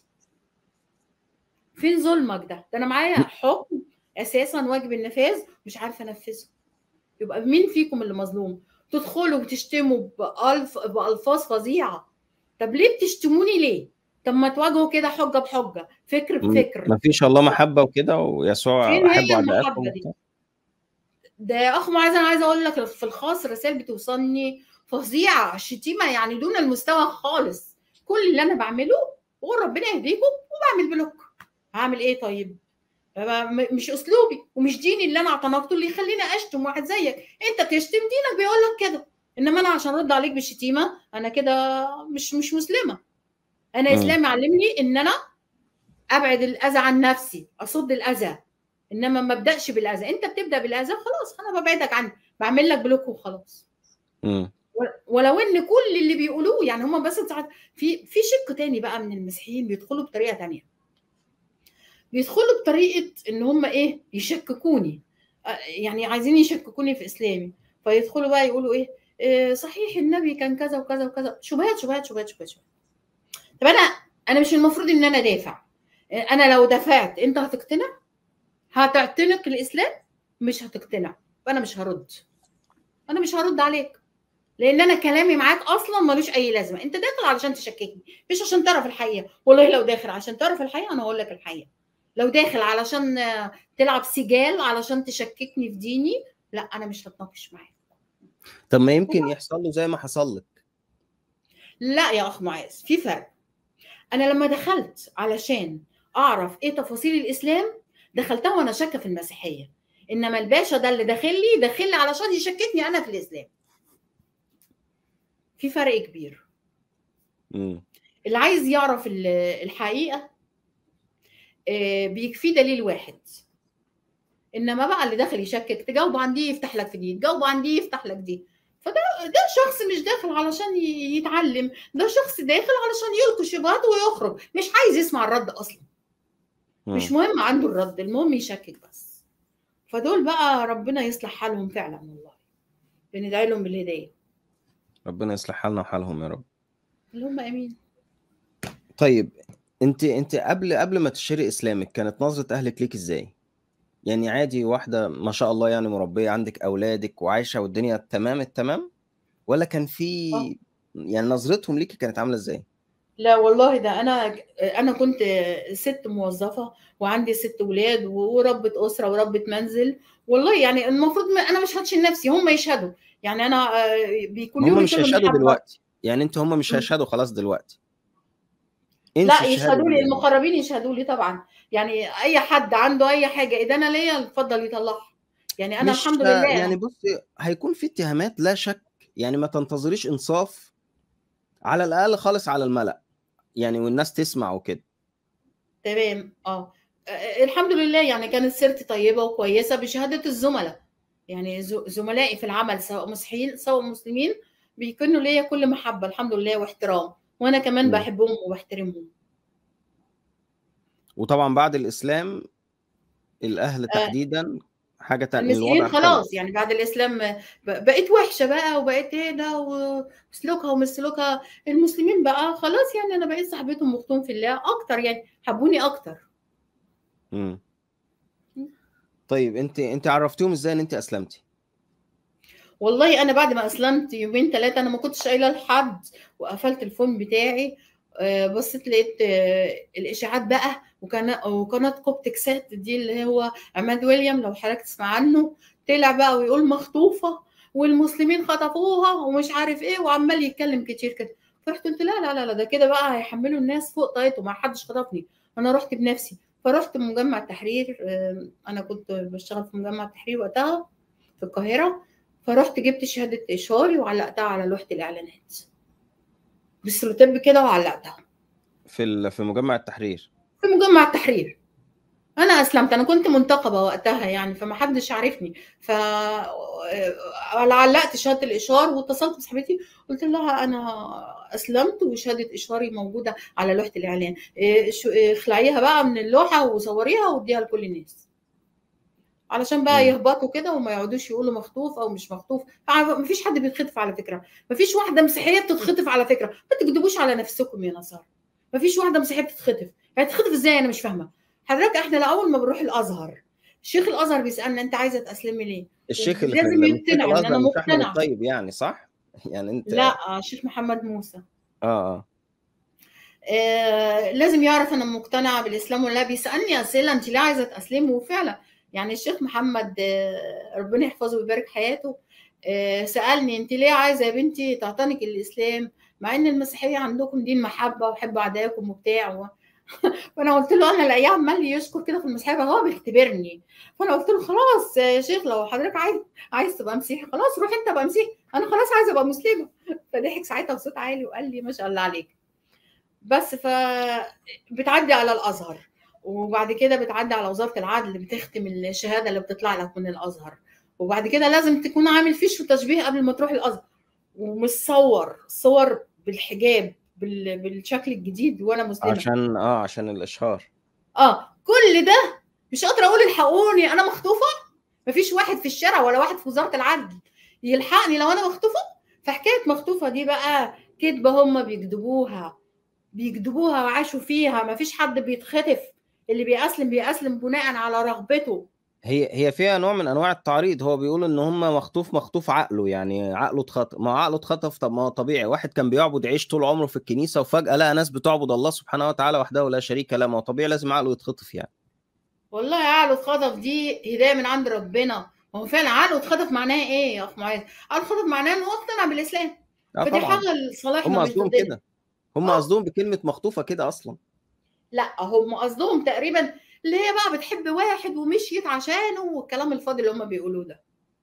فين ظلمك ده ده انا معايا حكم اساسا واجب النفاذ مش عارفه انفذه يبقى مين فيكم اللي مظلوم تدخلوا وتشتموا بألف بألفاظ فظيعة طب ليه بتشتموني ليه؟ طب ما تواجهوا كده حجة بحجة فكر بفكر ما فيش الله محبة وكده ويسوع فين هي أحبوا أعداءكم المحبة دي؟ ده يا أخ معاذ أنا عايزة أقول لك في الخاص رسائل بتوصلني فظيعة شتيمة يعني دون المستوى خالص كل اللي أنا بعمله هو ربنا يهديكم وبعمل بلوك هعمل إيه طيب؟ مش اسلوبي ومش ديني اللي انا اعتنقته اللي يخليني اشتم واحد زيك انت بتشتم دينك بيقول لك كده انما انا عشان ارد عليك بالشتيمه انا كده مش مش مسلمه انا اسلامي علمني ان انا ابعد الاذى عن نفسي اصد الاذى انما ما ابداش بالاذى انت بتبدا بالاذى خلاص انا ببعدك عنه بعمل لك بلوك وخلاص ولو ان كل اللي بيقولوه يعني هم بس ساعات في في شق تاني بقى من المسيحيين بيدخلوا بطريقه تانية بيدخلوا بطريقه ان هم ايه يشككوني يعني عايزين يشككوني في اسلامي فيدخلوا بقى يقولوا ايه, إيه صحيح النبي كان كذا وكذا وكذا شبهات شبهات شبهات شبهات, شبهات. طب انا انا مش المفروض ان انا دافع انا لو دفعت انت هتقتنع هتعتنق الاسلام مش هتقتنع فانا مش هرد انا مش هرد عليك لان انا كلامي معاك اصلا ملوش اي لازمه انت داخل علشان تشككني مش عشان تعرف الحقيقه والله لو داخل عشان تعرف الحقيقه انا هقول لك الحقيقه لو داخل علشان تلعب سجال علشان تشككني في ديني لا انا مش هتناقش معاك طب ما يمكن يحصل له زي ما حصل لك لا يا اخ معاذ في فرق انا لما دخلت علشان اعرف ايه تفاصيل الاسلام دخلتها وانا شاكه في المسيحيه انما الباشا ده اللي داخل لي داخل لي علشان يشككني انا في الاسلام في فرق كبير مم. اللي عايز يعرف الحقيقه بيكفيه دليل واحد انما بقى اللي داخل يشكك تجاوبه عن دي يفتح لك في دي تجاوبه عن دي يفتح لك دي فده ده شخص مش داخل علشان يتعلم ده شخص داخل علشان يلقي شبهات ويخرج مش عايز يسمع الرد اصلا مش مهم عنده الرد المهم يشكك بس فدول بقى ربنا يصلح حالهم فعلا والله بندعي لهم بالهدايه ربنا يصلح حالنا وحالهم يا رب اللهم امين طيب انت انت قبل قبل ما تشتري اسلامك كانت نظره اهلك ليك ازاي يعني عادي واحده ما شاء الله يعني مربيه عندك اولادك وعايشه والدنيا تمام التمام ولا كان في آه. يعني نظرتهم ليكي كانت عامله ازاي لا والله ده انا انا كنت ست موظفه وعندي ست ولاد وربة اسره وربة منزل والله يعني المفروض ما انا مش هدشن نفسي هم يشهدوا يعني انا بيكون هم يومي مش كله هيشهدوا محبة. دلوقتي يعني انت هم مش مم. هيشهدوا خلاص دلوقتي انسي لا الشهاده يشهدوا لي دي. المقربين يشهدوا لي طبعا يعني اي حد عنده اي حاجه اذا انا ليا اتفضل يطلعها يعني انا مش الحمد لله يعني بصي هيكون في اتهامات لا شك يعني ما تنتظريش انصاف على الاقل خالص على الملأ يعني والناس تسمع وكده تمام اه آه، الحمد لله يعني كانت سيرتي طيبه وكويسه بشهاده الزملاء يعني ز- زملائي في العمل سواء مسيحيين سواء مسلمين بيكونوا ليا كل محبه الحمد لله واحترام وانا كمان مم. بحبهم وبحترمهم وطبعا بعد الاسلام الاهل آه، تحديدا حاجه تانية المسيحيين الوضع خلاص اختلف يعني بعد الاسلام ب- بقيت وحشه بقى وبقيت ايه ده وسلوكها ومش سلوكها المسلمين بقى خلاص يعني انا بقيت صاحبتهم واختهم في الله اكتر يعني حبوني اكتر مم. طيب انت انت عرفتيهم ازاي ان انت اسلمتي والله انا بعد ما اسلمت يومين ثلاثه انا ما كنتش قايله لحد وقفلت الفون بتاعي آه، بصيت لقيت آه، الاشاعات بقى وكان وقناه كوبتك سات دي اللي هو عماد ويليام لو حضرتك تسمع عنه طلع بقى ويقول مخطوفه والمسلمين خطفوها ومش عارف ايه وعمال يتكلم كتير كده فرحت قلت لا لا لا لا ده كده بقى هيحملوا الناس فوق طاقتهم ما حدش خطفني انا رحت بنفسي فرحت مجمع التحرير آه، انا كنت بشتغل في مجمع التحرير وقتها في القاهره فرحت جبت شهاده اشهاري وعلقتها على لوحه الاعلانات بالسلوتيب كده وعلقتها في ال... في مجمع التحرير في مجمع التحرير انا اسلمت انا كنت منتقبه وقتها يعني فما حدش عارفني ف علقت شهاده الاشهار واتصلت بصاحبتي قلت لها انا اسلمت وشهاده اشهاري موجوده على لوحه الاعلان إيه، شو- إيه، اخلعيها بقى من اللوحه وصوريها واديها لكل الناس علشان بقى مم. يهبطوا كده وما يقعدوش يقولوا مخطوف او مش مخطوف فع- مفيش حد بيتخطف على فكره مفيش واحده مسيحيه بتتخطف على فكره ما تكذبوش على نفسكم يا نصارى مفيش واحده مسيحيه بتتخطف يعني تتخطف ازاي انا مش فاهمه حضرتك احنا اول ما بنروح الازهر شيخ الازهر بيسالنا انت عايزه تاسلمي ليه الشيخ اللي في لازم ال- من شيخ يقتنع ان الازهر انا مش احمد مقتنعه الطيب يعني صح؟ يعني انت لا شيخ محمد موسى اه اه آه لازم يعرف انا مقتنعه بالاسلام ولا لا بيسالني اسئله انت ليه عايزه تسلمي وفعلا يعني الشيخ محمد آه ربنا يحفظه ويبارك حياته آه سالني انت ليه عايزه يا بنتي تعتنقي الاسلام مع ان المسيحيه عندكم دين محبه وحب اعدائكم وبتاع و... فانا قلت له انا الاقيه عمال يشكر كده في المسيحيه هو بيختبرني فانا قلت له خلاص يا شيخ لو حضرتك عايز عايز تبقى مسيحي خلاص روح انت بقى مسيحي انا خلاص عايزه ابقى مسلمه فضحك ساعتها بصوت عالي وقال لي ما شاء الله عليك بس ف بتعدي على الازهر وبعد كده بتعدي على وزاره العدل بتختم الشهاده اللي بتطلع لك من الازهر وبعد كده لازم تكون عامل فيش وتشبيه قبل ما تروح الازهر ومصور صور بالحجاب بال... بالشكل الجديد وانا مسلمه عشان اه عشان الاشهار اه كل ده مش قادره اقول الحقوني انا مخطوفه مفيش واحد في الشارع ولا واحد في وزاره العدل يلحقني لو انا مخطوفه فحكايه مخطوفه دي بقى كذبه هم بيكذبوها بيكذبوها وعاشوا فيها مفيش حد بيتخطف اللي بيأسلم بيأسلم بناء على رغبته هي هي فيها نوع من انواع التعريض هو بيقول ان هم مخطوف مخطوف عقله يعني عقله اتخطف ما هو عقله اتخطف طب ما هو طبيعي واحد كان بيعبد عيش طول عمره في الكنيسه وفجاه لقى ناس بتعبد الله سبحانه وتعالى وحده لا شريك له ما هو طبيعي لازم عقله يتخطف يعني والله عقله اتخطف دي هدايه من عند ربنا هو فعلا عقله اتخطف معناها ايه يا اخ معاذ؟ عقله اتخطف معناه انه اقتنع بالاسلام اه فدي طبعا حاجه هم لصالحنا مش قصدهم ضدنا كده هم اه قصدهم بكلمه مخطوفه كده اصلا لا هم قصدهم تقريبا اللي هي بقى بتحب واحد ومشيت عشانه والكلام الفاضي اللي هم بيقولوه ده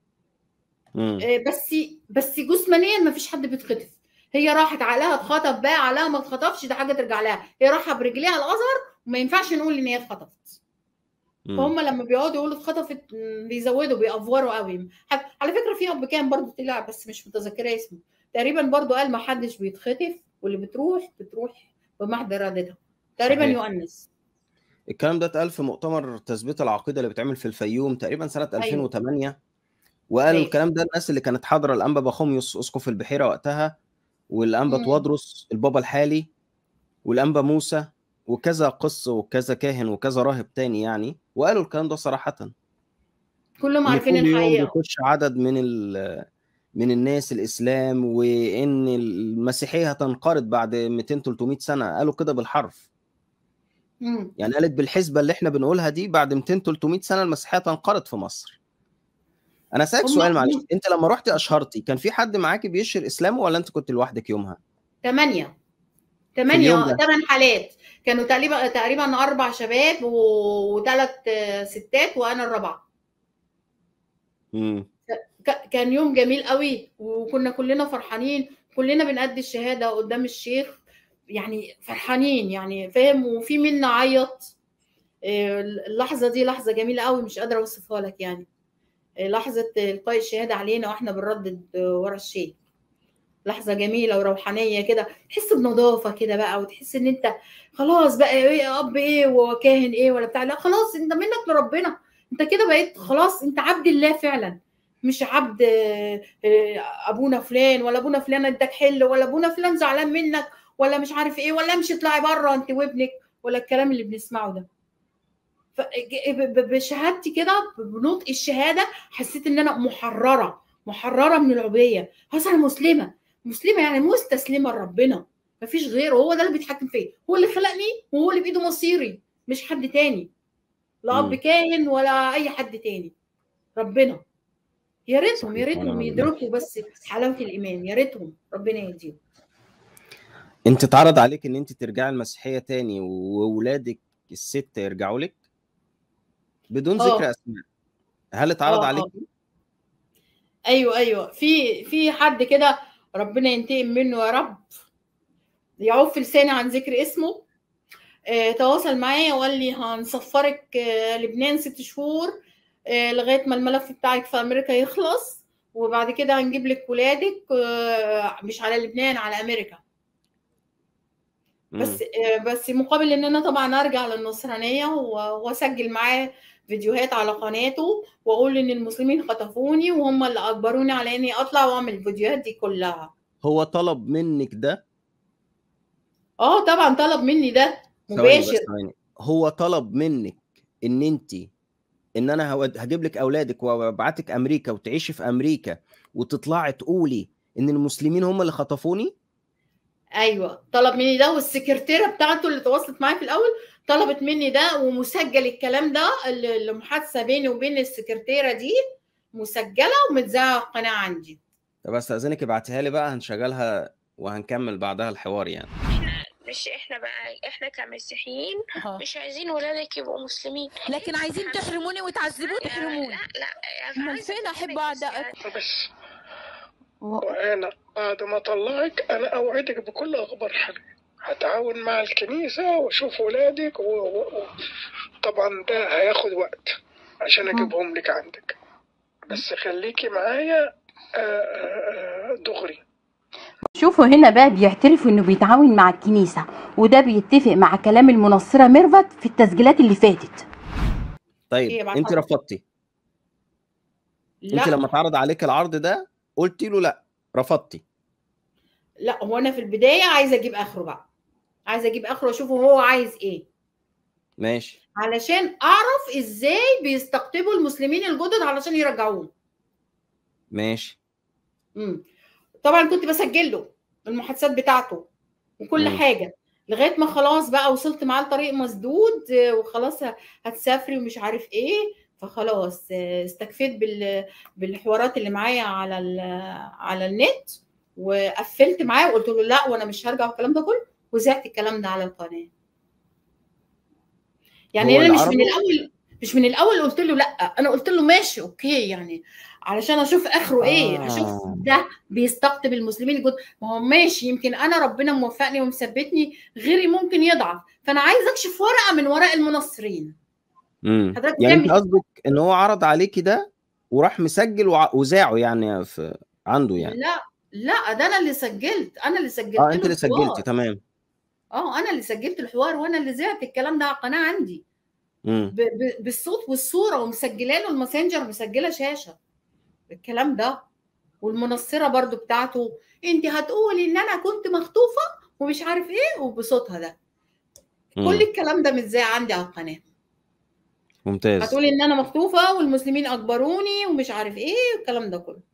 امم آه، بس بس جسمانيا ما فيش حد بيتخطف هي راحت عقلها اتخطف بقى عقلها ما اتخطفش ده حاجه ترجع لها هي رايحه برجليها الازهر وما ينفعش نقول ان هي اتخطفت امم فهم لما بيقعدوا يقولوا اتخطفت م، بيزودوا بيأفوروا قوي حت- على فكره في اب كان برضو طلع بس مش متذكره اسمه تقريبا برضو قال ما حدش بيتخطف واللي بتروح بتروح بمحض ارادتها تقريبا صحيح يؤنس الكلام ده اتقال في مؤتمر تثبيت العقيده اللي بيتعمل في الفيوم تقريبا سنه ايوه 2008 وقالوا ايوه الكلام ده الناس اللي كانت حاضره الانبا بخوميوس اسقف البحيره وقتها والانبا مم. توادرس البابا الحالي والانبا موسى وكذا قس وكذا كاهن وكذا راهب تاني يعني وقالوا الكلام ده صراحه كلهم ان عارفين كل يوم الحقيقه بيخش عدد من ال من الناس الاسلام وان المسيحيه هتنقرض بعد 200 300 سنه قالوا كده بالحرف مم. يعني قالت بالحسبه اللي احنا بنقولها دي بعد 200 300 سنه المسيحيه تنقرض في مصر انا اسالك هم سؤال معلش هم انت لما رحت اشهرتي كان في حد معاكي بيشهر اسلامه ولا انت كنت لوحدك يومها ثمانية في اليوم ثمانية ده ثمان حالات كانوا تقريبا تقريبا أربع شباب وثلاث ستات وأنا الرابعة امم ك- كان يوم جميل قوي وكنا كلنا فرحانين كلنا بنأدي الشهادة قدام الشيخ يعني فرحانين يعني فاهم وفي منا عيط إيه، اللحظة دي لحظة جميلة قوي مش قادرة أوصفها لك يعني إيه، لحظة إلقاء الشهادة علينا وإحنا بنردد ورا الشيخ لحظه جميله وروحانيه كده تحس بنظافه كده بقى وتحس ان انت خلاص بقى ايه اب ايه وكاهن ايه ولا بتاع لا خلاص انت منك لربنا انت كده بقيت خلاص انت عبد الله فعلا مش عبد آه، آه، ابونا فلان ولا ابونا فلان اداك حل ولا ابونا فلان زعلان منك ولا مش عارف ايه ولا امشي اطلعي بره انت وابنك ولا الكلام اللي بنسمعه ده ف- ب- ب- بشهادتي كده بنطق الشهاده حسيت ان انا محرره محرره من العبوديه خلاص انا مسلمه مسلمه يعني مستسلمه لربنا مفيش غيره هو ده اللي بيتحكم فيا هو اللي خلقني وهو اللي بايده مصيري مش حد تاني لا اب مم. كاهن ولا اي حد تاني ربنا يا ريتهم يا صحيح ريتهم ونعم بالله يدركوا بس حلاوه الايمان يا ريتهم ربنا يهديهم انت اتعرض عليك ان انت ترجعي المسيحيه تاني واولادك الست يرجعوا لك بدون ذكر اه اسماء هل اتعرض اه عليك اه ايوه ايوه في في حد كده ربنا ينتقم منه يا رب يعوف لساني عن ذكر اسمه آه، تواصل معايا وقال لي هنسفرك آه، لبنان ست شهور آه، لغايه ما الملف بتاعك في امريكا يخلص وبعد كده هنجيب لك ولادك آه، مش على لبنان على امريكا مم. بس آه، بس مقابل ان انا طبعا ارجع للنصرانيه و- واسجل معاه فيديوهات على قناته واقول ان المسلمين خطفوني وهم اللي اجبروني على اني اطلع واعمل الفيديوهات دي كلها هو طلب منك ده اه طبعا طلب مني ده ثواني بس مباشر ثواني هو طلب منك ان انت ان انا هود- هجيب لك اولادك وابعتك امريكا وتعيشي في امريكا وتطلعي تقولي ان المسلمين هم اللي خطفوني ايوه طلب مني ده والسكرتيره بتاعته اللي تواصلت معايا في الاول طلبت مني ده ومسجل الكلام ده ال- المحادثه بيني وبين السكرتيره دي مسجله ومتذاعه على القناه عندي طب استاذنك ابعتيها لي بقى هنشغلها وهنكمل بعدها الحوار يعني احنا مش احنا بقى احنا كمسيحيين اه مش عايزين ولادك يبقوا مسلمين لكن عايزين تحرموني وتعذبوني لا تحرموني لا لا امال عايزة فين احب أفهمك بس اعدائك يعني بس و... وأنا بعد ما أطلعك أنا أوعدك بكل أخبار حلوة هتعاون مع الكنيسة وأشوف ولادك و... و... و... طبعا ده هياخد وقت عشان أجيبهم لك عندك بس خليكي معايا آه، آه، آه، دغري شوفوا هنا بقى بيعترف انه بيتعاون مع الكنيسة وده بيتفق مع كلام المنصرة ميرفت في التسجيلات اللي فاتت طيب هي بعتها انت لي. رفضتي انت لا لما اتعرض عليك العرض ده قلتي له لا رفضتي لا هو انا في البدايه عايزه اجيب اخره بقى عايزه اجيب اخره واشوفه هو عايز ايه ماشي علشان اعرف ازاي بيستقطبوا المسلمين الجدد علشان يرجعوهم ماشي امم طبعا كنت بسجل له المحادثات بتاعته وكل مم. حاجه لغايه ما خلاص بقى وصلت معاه لطريق مسدود آه، وخلاص ه- هتسافري ومش عارف ايه فخلاص آه، استكفيت بال بالحوارات اللي معايا على ال- على النت وقفلت معاه وقلت له لا وانا مش هرجع والكلام ده كله وزعت الكلام ده على القناه يعني هو انا مش العربي- من الاول مش من الاول قلت له لا انا قلت له ماشي اوكي يعني علشان اشوف اخره ايه آه. اشوف ده بيستقطب المسلمين الجدد ما هو ماشي يمكن انا ربنا موفقني ومثبتني غيري ممكن يضعف فانا عايز اكشف ورقه من ورق المنصرين امم حضرتك يعني انت بتعمل- قصدك ان هو عرض عليكي ده وراح مسجل وع- وذاعه يعني في عنده يعني لا لا ده انا اللي سجلت انا اللي سجلت اه له انت اللي الحوار. سجلتي تمام اه انا اللي سجلت الحوار وانا اللي زعت الكلام ده على القناه عندي امم ب- ب- بالصوت والصوره ومسجله له الماسنجر مسجله شاشه الكلام ده والمنصره برضو بتاعته انت هتقولي ان انا كنت مخطوفه ومش عارف ايه وبصوتها ده كل الكلام ده متذاع عندي على القناه ممتاز هتقولي ان انا مخطوفه والمسلمين اجبروني ومش عارف ايه الكلام ده كله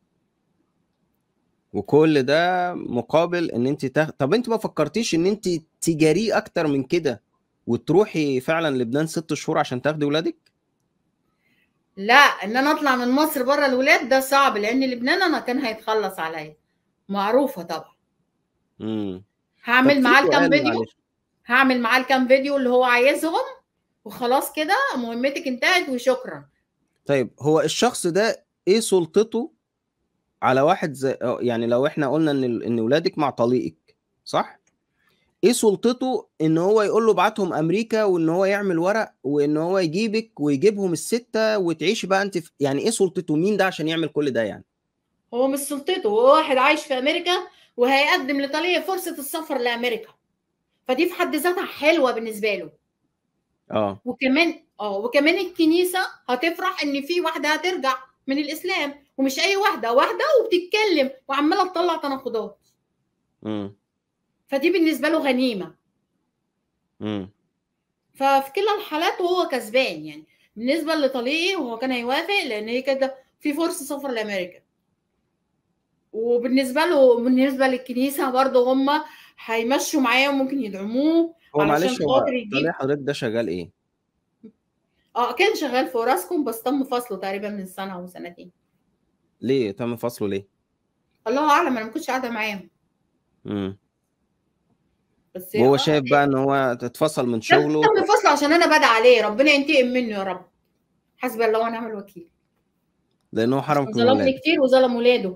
وكل ده مقابل ان انت تاخ... طب انت ما فكرتيش ان انت تجاريه اكتر من كده وتروحي فعلا لبنان ست شهور عشان تاخدي ولادك لا ان انا اطلع من مصر بره الولاد ده صعب لان لبنان انا كان هيتخلص عليا معروفه طبعا امم هعمل معاه الكام فيديو معلش هعمل معاه الكام فيديو اللي هو عايزهم وخلاص كده مهمتك انتهت وشكرا طيب هو الشخص ده ايه سلطته على واحد زي آه، يعني لو احنا قلنا ان ال- ان ولادك مع طليقك صح ايه سلطته ان هو يقول له ابعتهم امريكا وان هو يعمل ورق وان هو يجيبك ويجيبهم الستة وتعيشي بقى انت في... يعني ايه سلطته مين ده عشان يعمل كل ده يعني هو مش سلطته هو واحد عايش في امريكا وهيقدم لطليق فرصه السفر لامريكا فدي في حد ذاتها حلوه بالنسبه له اه وكمان اه وكمان الكنيسه هتفرح ان في واحده هترجع من الاسلام ومش اي واحده واحده وبتتكلم وعماله تطلع تناقضات امم فدي بالنسبه له غنيمه امم ففي كلا الحالات هو كسبان يعني بالنسبه لطليقي هو كان هيوافق لان هي كده في فرصه سفر لامريكا وبالنسبه له بالنسبه للكنيسه برضه هم هيمشوا معاه وممكن يدعموه هو علشان معلش هو خاطر يجيب طليق حضرتك ده شغال ايه؟ اه كان شغال في اوراسكوم بس تم فصله تقريبا من سنه او سنتين ليه تم فصله ليه؟ الله اعلم انا ما كنتش قاعده معاهم امم بس وهو آه، شايف بقى ان هو اتفصل من تم شغله تم فصله عشان انا بدعي عليه ربنا ينتقم منه يا رب حسبي الله ونعم الوكيل لانه حرمكم ظلمني ولاد كتير وظلم ولاده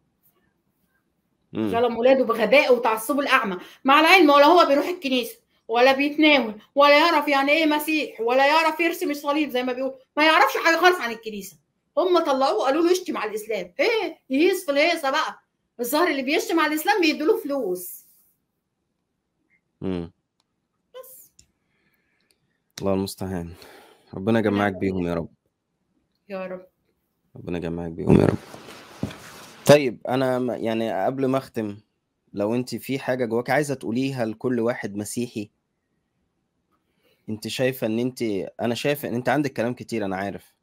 امم ظلم ولاده بغبائه وتعصبه الاعمى مع العلم ولا هو بيروح الكنيسه ولا بيتناول ولا يعرف يعني ايه مسيح ولا يعرف يرسم الصليب زي ما بيقول ما يعرفش حاجه خالص عن الكنيسه هم طلعوه قالوا له يشتم على الاسلام ايه يهيص في الهيصه بقى الظاهر اللي بيشتم على الاسلام بيدوا له فلوس امم بس الله المستعان ربنا يجمعك بيهم يا رب يا رب ربنا يجمعك بيهم يا رب طيب انا م- يعني قبل ما اختم لو انت في حاجه جواك عايزه تقوليها لكل واحد مسيحي انت شايفه ان انت انا شايف ان انت عندك كلام كتير انا عارف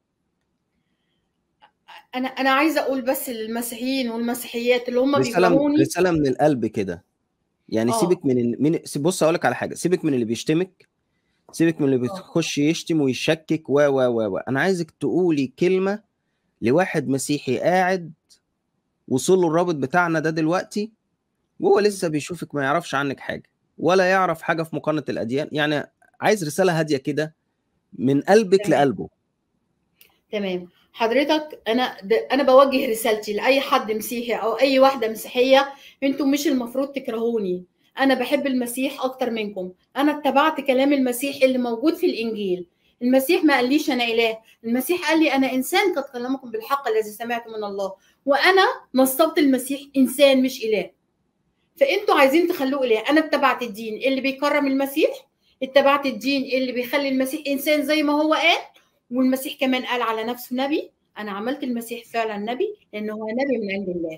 انا انا عايزه اقول بس للمسيحيين والمسيحيات اللي هم رساله بيكرهوني رساله من القلب كده يعني اه سيبك من ال- من سيب- بص اقول لك على حاجه سيبك من اللي بيشتمك سيبك من اللي اه بيخش يشتم ويشكك و و و و انا عايزك تقولي كلمه لواحد مسيحي قاعد وصل له الرابط بتاعنا ده دلوقتي وهو لسه بيشوفك ما يعرفش عنك حاجه ولا يعرف حاجه في مقارنه الاديان يعني عايز رساله هاديه كده من قلبك تمام لقلبه تمام حضرتك انا د- انا بوجه رسالتي لاي حد مسيحي او اي واحده مسيحيه انتم مش المفروض تكرهوني انا بحب المسيح اكتر منكم انا اتبعت كلام المسيح اللي موجود في الانجيل المسيح ما قاليش انا اله المسيح قال لي انا انسان قد كلمكم بالحق الذي سمعته من الله وانا نصبت المسيح انسان مش اله فانتوا عايزين تخلوه اله انا اتبعت الدين اللي بيكرم المسيح اتبعت الدين اللي بيخلي المسيح انسان زي ما هو قال والمسيح كمان قال على نفسه نبي انا عملت المسيح فعلا نبي لانه هو نبي من عند الله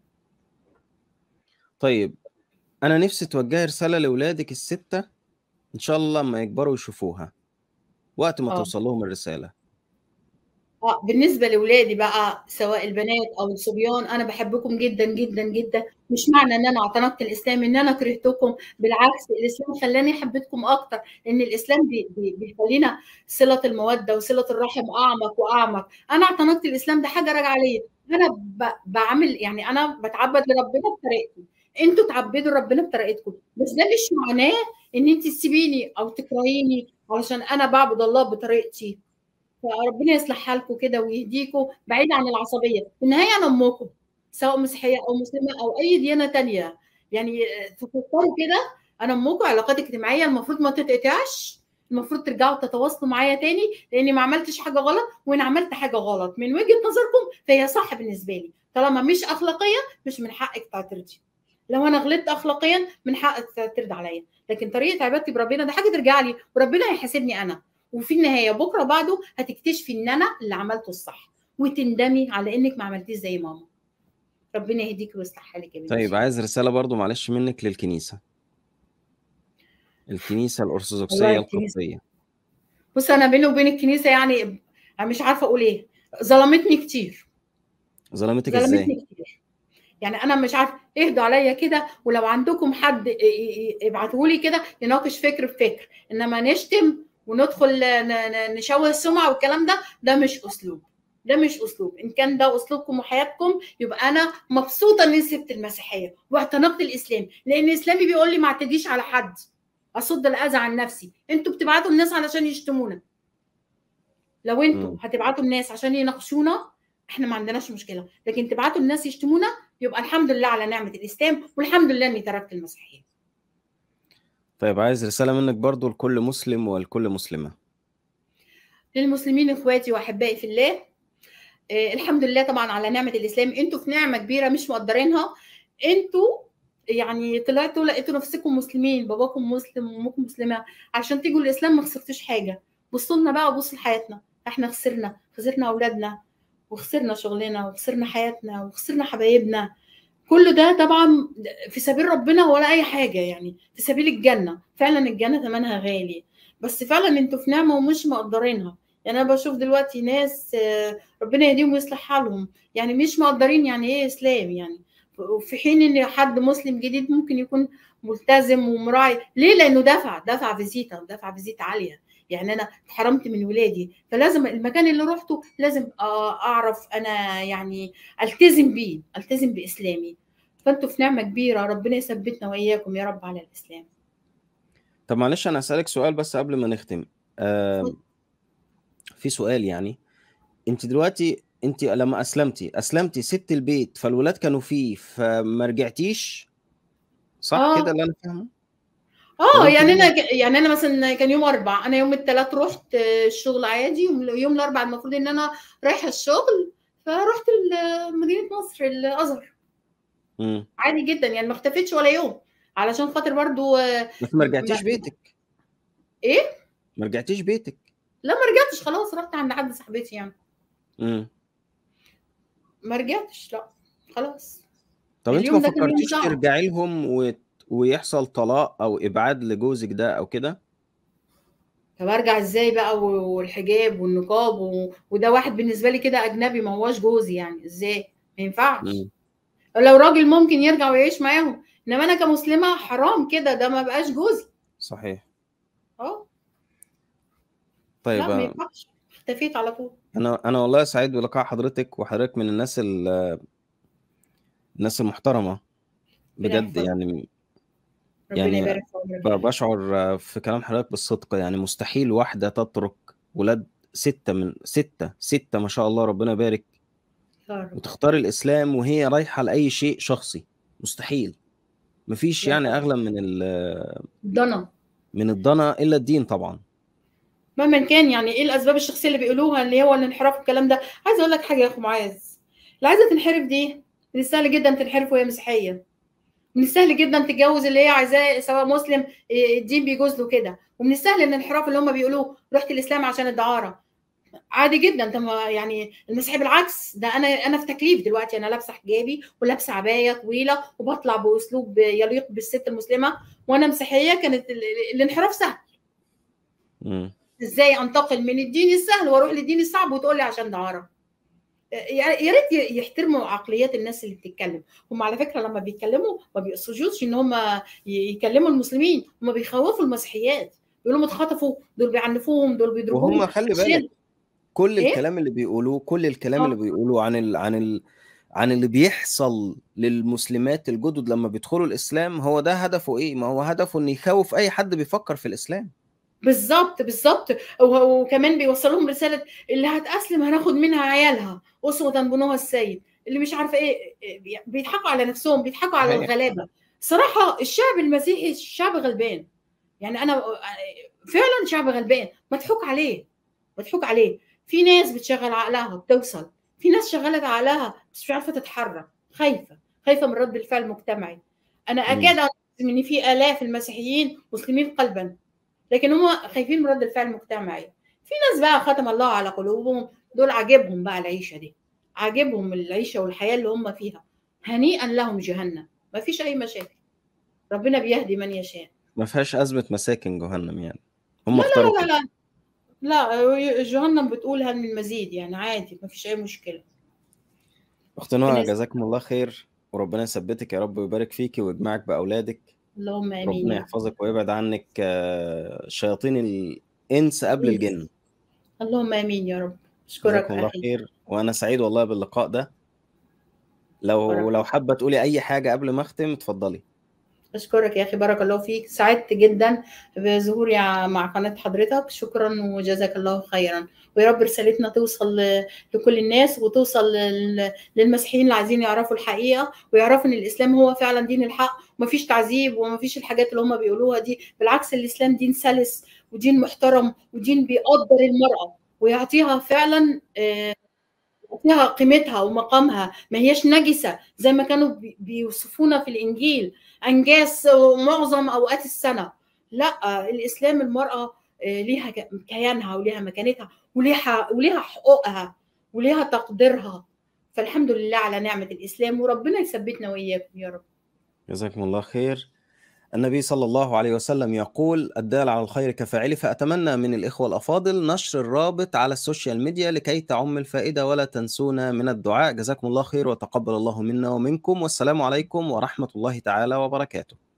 طيب انا نفسي توجهي رساله لاولادك السته ان شاء الله لما يكبروا يشوفوها وقت ما اه توصل لهم الرساله اه بالنسبه لاولادي بقى سواء البنات او الصبيان انا بحبكم جدا جدا جدا مش معنى ان انا اعتنقت الاسلام ان انا كرهتكم بالعكس الاسلام خلاني حبيتكم اكتر لان الاسلام بي- بي- بيخلينا صله الموده وصله الرحم اعمق واعمق انا اعتنقت الاسلام ده حاجه راجعه ليا انا ب- بعمل يعني انا بتعبد لربنا بطريقتي انتوا تعبدوا ربنا بطريقتكم بس ده مش معناه ان انت تسيبيني او تكرهيني علشان انا بعبد الله بطريقتي فربنا يصلح حالكم كده ويهديكم بعيد عن العصبيه في النهايه انا امكم سواء مسيحيه او مسلمه او اي ديانه تانية يعني تفكروا كده انا امكم علاقات اجتماعيه المفروض ما تتقطعش المفروض ترجعوا تتواصلوا معايا تاني لاني ما عملتش حاجه غلط وان عملت حاجه غلط من وجهه نظركم فهي صح بالنسبه لي طالما مش اخلاقيا مش من حقك تعترضي لو انا غلطت اخلاقيا من حقك تعترض عليا لكن طريقه عبادتي بربنا ده حاجه ترجع لي وربنا هيحاسبني انا وفي النهايه بكره بعده هتكتشفي ان انا اللي عملته الصح وتندمي على انك ما عملتيش زي ماما ربنا يهديك ويصلح حالك يا بنتي طيب عايز رساله برضو معلش منك للكنيسه الكنيسه والله الارثوذكسيه الكنيسه القبطيه بص انا بيني وبين الكنيسه يعني أنا مش عارفه اقول ايه ظلمتني كتير ظلمتك ازاي ظلمتني كتير يعني انا مش عارفه اهدوا عليا كده ولو عندكم حد ابعتوا لي كده يناقش فكر بفكر انما نشتم وندخل ن- ن- نشوه السمعه والكلام ده ده مش اسلوب ده مش اسلوب ان كان ده اسلوبكم وحياتكم يبقى انا مبسوطه اني سبت المسيحيه واعتنقت الاسلام لان اسلامي بيقول لي ما اعتديش على حد اصد الاذى عن نفسي انتوا بتبعتوا الناس علشان يشتمونا لو انتوا مم. هتبعتوا الناس عشان يناقشونا احنا ما عندناش مشكله لكن تبعتوا الناس يشتمونا يبقى الحمد لله على نعمه الاسلام والحمد لله اني تركت المسيحيه طيب عايز رساله منك برضو لكل مسلم ولكل مسلمه للمسلمين اخواتي واحبائي في الله آه الحمد لله طبعا على نعمه الاسلام انتوا في نعمه كبيره مش مقدرينها انتوا يعني طلعتوا لقيتوا نفسكم مسلمين باباكم مسلم وامكم مسلمه عشان تيجوا الاسلام ما خسرتوش حاجه بصوا لنا بقى وبصوا لحياتنا احنا خسرنا خسرنا اولادنا وخسرنا شغلنا وخسرنا حياتنا وخسرنا حبايبنا كل ده طبعا في سبيل ربنا ولا اي حاجه يعني في سبيل الجنه فعلا الجنه ثمنها غالي بس فعلا انتوا في نعمه ومش مقدرينها يعني انا بشوف دلوقتي ناس آه، ربنا يهديهم ويصلح حالهم يعني مش مقدرين يعني ايه اسلام يعني في حين ان حد مسلم جديد ممكن يكون ملتزم ومراعي ليه لانه دفع دفع فيزيتا دفع فيزيتا عاليه يعني انا اتحرمت من ولادي فلازم المكان اللي رحته لازم آه، اعرف انا يعني التزم بيه التزم باسلامي فانتوا في نعمه كبيره ربنا يثبتنا واياكم يا رب على الاسلام طب معلش انا اسالك سؤال بس قبل ما نختم آم، اتفضل. في سؤال يعني انت دلوقتي انت لما اسلمتي اسلمتي ست البيت فالولاد كانوا فيه فما رجعتيش صح اه كده اللي انا فاهمه اه ولا انت يعني انا ليه ك- يعني انا مثلا كان يوم اربع انا يوم الثلاث رحت آه، الشغل عادي يوم يوم الاربع المفروض ان انا رايحه الشغل فرحت ال- مدينه نصر الازهر امم عادي جدا يعني ما اختفيتش ولا يوم علشان خاطر برضو آه، بس ما م- رجعتيش ما بيتك ايه ما رجعتيش بيتك لا ما رجعتش خلاص رحت عند حد صاحبتي يعني امم ما رجعتش لا خلاص طب انت ما اليوم ده كان يوم فكرتيش صعب ترجعي لهم و... ويحصل طلاق او ابعاد لجوزك ده او كده طب ارجع ازاي بقى و- والحجاب والنقاب و... وده واحد بالنسبه لي كده اجنبي ما هواش جوزي يعني ازاي ما ينفعش امم لو راجل ممكن يرجع ويعيش معاهم انما انا كمسلمه حرام كده ده ما بقاش جوزي صحيح اه طيب لا ما آه، ينفعش اختفيت على طول انا انا والله سعيد بلقاء حضرتك وحضرتك من الناس ال... الناس المحترمة ربنا بجد يحفظك يعني ربنا يعني يبارك في عمرك ب- يا حبيبي بشعر في كلام حضرتك بالصدق يعني مستحيل واحدة تترك ولاد ستة من ستة ستة ما شاء الله ربنا يبارك يا رب وتختار الإسلام وهي رايحة لأي شيء شخصي مستحيل مفيش يا يعني حبيبي أغلى من ال... ضنا من الضنا إلا الدين طبعا مهما كان يعني ايه الاسباب الشخصيه اللي بيقولوها اللي هو الانحراف والكلام ده عايزه اقول لك حاجه يا اخو معاذ اللي عايزه تنحرف دي من السهل جدا تنحرف وهي مسيحيه من السهل جدا تتجوز اللي هي عايزاه سواء مسلم إيه، الدين بيجوز له كده ومن السهل ان الانحراف اللي هم بيقولوه رحت الاسلام عشان الدعاره عادي جدا انت ما- يعني المسيحي بالعكس ده انا انا في تكليف دلوقتي انا لابسه حجابي ولابسه عبايه طويله وبطلع باسلوب يليق بالست المسلمه وانا مسيحيه كانت ال- ال- الانحراف سهل مم. ازاي انتقل من الدين السهل واروح للدين الصعب وتقول لي عشان دعاره يا يا ريت ي- يحترموا عقليات الناس اللي بتتكلم هم على فكره لما بيتكلموا ما بيقصدوش ان هم ي- يكلموا المسلمين هم بيخوفوا المسيحيات بيقولوا اتخطفوا دول بيعنفوهم دول بيضربوهم وهم خلي عشان بالك كل ايه الكلام اللي بيقولوه كل الكلام اه اللي بيقولوه عن ال... عن ال... عن اللي بيحصل للمسلمات الجدد لما بيدخلوا الإسلام هو ده هدفه إيه؟ ما هو هدفه إنه يخوف أي حد بيفكر في الإسلام بالظبط بالظبط و- وكمان بيوصل لهم رساله اللي هتأسلم هناخد منها عيالها اسوه بنوها السيد اللي مش عارفه ايه إيه، بيضحكوا على نفسهم بيضحكوا على صحيح الغلابه صراحه الشعب المسيحي شعب غلبان يعني انا فعلا شعب غلبان مضحوك عليه مضحوك عليه في ناس بتشغل عقلها بتوصل في ناس شغلت عقلها بس مش عارفه تتحرك خايفه خايفه من رد الفعل المجتمعي انا مم. اكاد اجزم ان في الاف المسيحيين مسلمين قلبا لكن هم خايفين من رد الفعل المجتمعي في ناس بقى ختم الله على قلوبهم دول عاجبهم بقى العيشه دي عاجبهم العيشه والحياه اللي هم فيها هنيئا لهم جهنم ما فيش اي مشاكل ربنا بيهدي من يشاء ما فيهاش أزمة مساكن جهنم يعني هم لا لا اختاروا لا كده لا لا جهنم بتقول هل من مزيد يعني عادي ما فيش اي مشكله أخت نهى بالنسبه جزاكم الله خير وربنا يثبتك يا رب ويبارك فيكي ويجمعك بأولادك اللهم امين ربنا يا رب يحفظك ويبعد عنك آه، شياطين الإنس قبل إنس. الجن اللهم امين يا رب اشكرك جزاكم الله اخي خير وأنا سعيد والله باللقاء ده لو اشكرك لو حابة تقولي أي حاجة قبل ما أختم اتفضلي اشكرك يا اخي بارك الله فيك سعدت جدا بظهوري ع- مع قناه حضرتك شكرا وجزاك الله خيرا ويا رب رسالتنا توصل ل- لكل الناس وتوصل لل- للمسيحيين اللي عايزين يعرفوا الحقيقه ويعرفوا ان الاسلام هو فعلا دين الحق ومفيش تعذيب ومفيش الحاجات اللي هم بيقولوها دي بالعكس الاسلام دين سلس ودين محترم ودين بيقدر المراه ويعطيها فعلا آه، فيها قيمتها ومقامها ما هيش نجسة زي ما كانوا بي- بيوصفونا في الإنجيل أنجاس معظم أوقات السنة لا الإسلام المرأة آه، ليها ك- كيانها وليها مكانتها وليها وليها حقوقها وليها تقديرها فالحمد لله على نعمة الإسلام وربنا يثبتنا وإياكم يا رب جزاكم الله خير النبي صلى الله عليه وسلم يقول الدال على الخير كفاعله فأتمنى من الإخوة الأفاضل نشر الرابط على السوشيال ميديا لكي تعم الفائدة ولا تنسونا من الدعاء جزاكم الله خير وتقبل الله منا ومنكم والسلام عليكم ورحمة الله تعالى وبركاته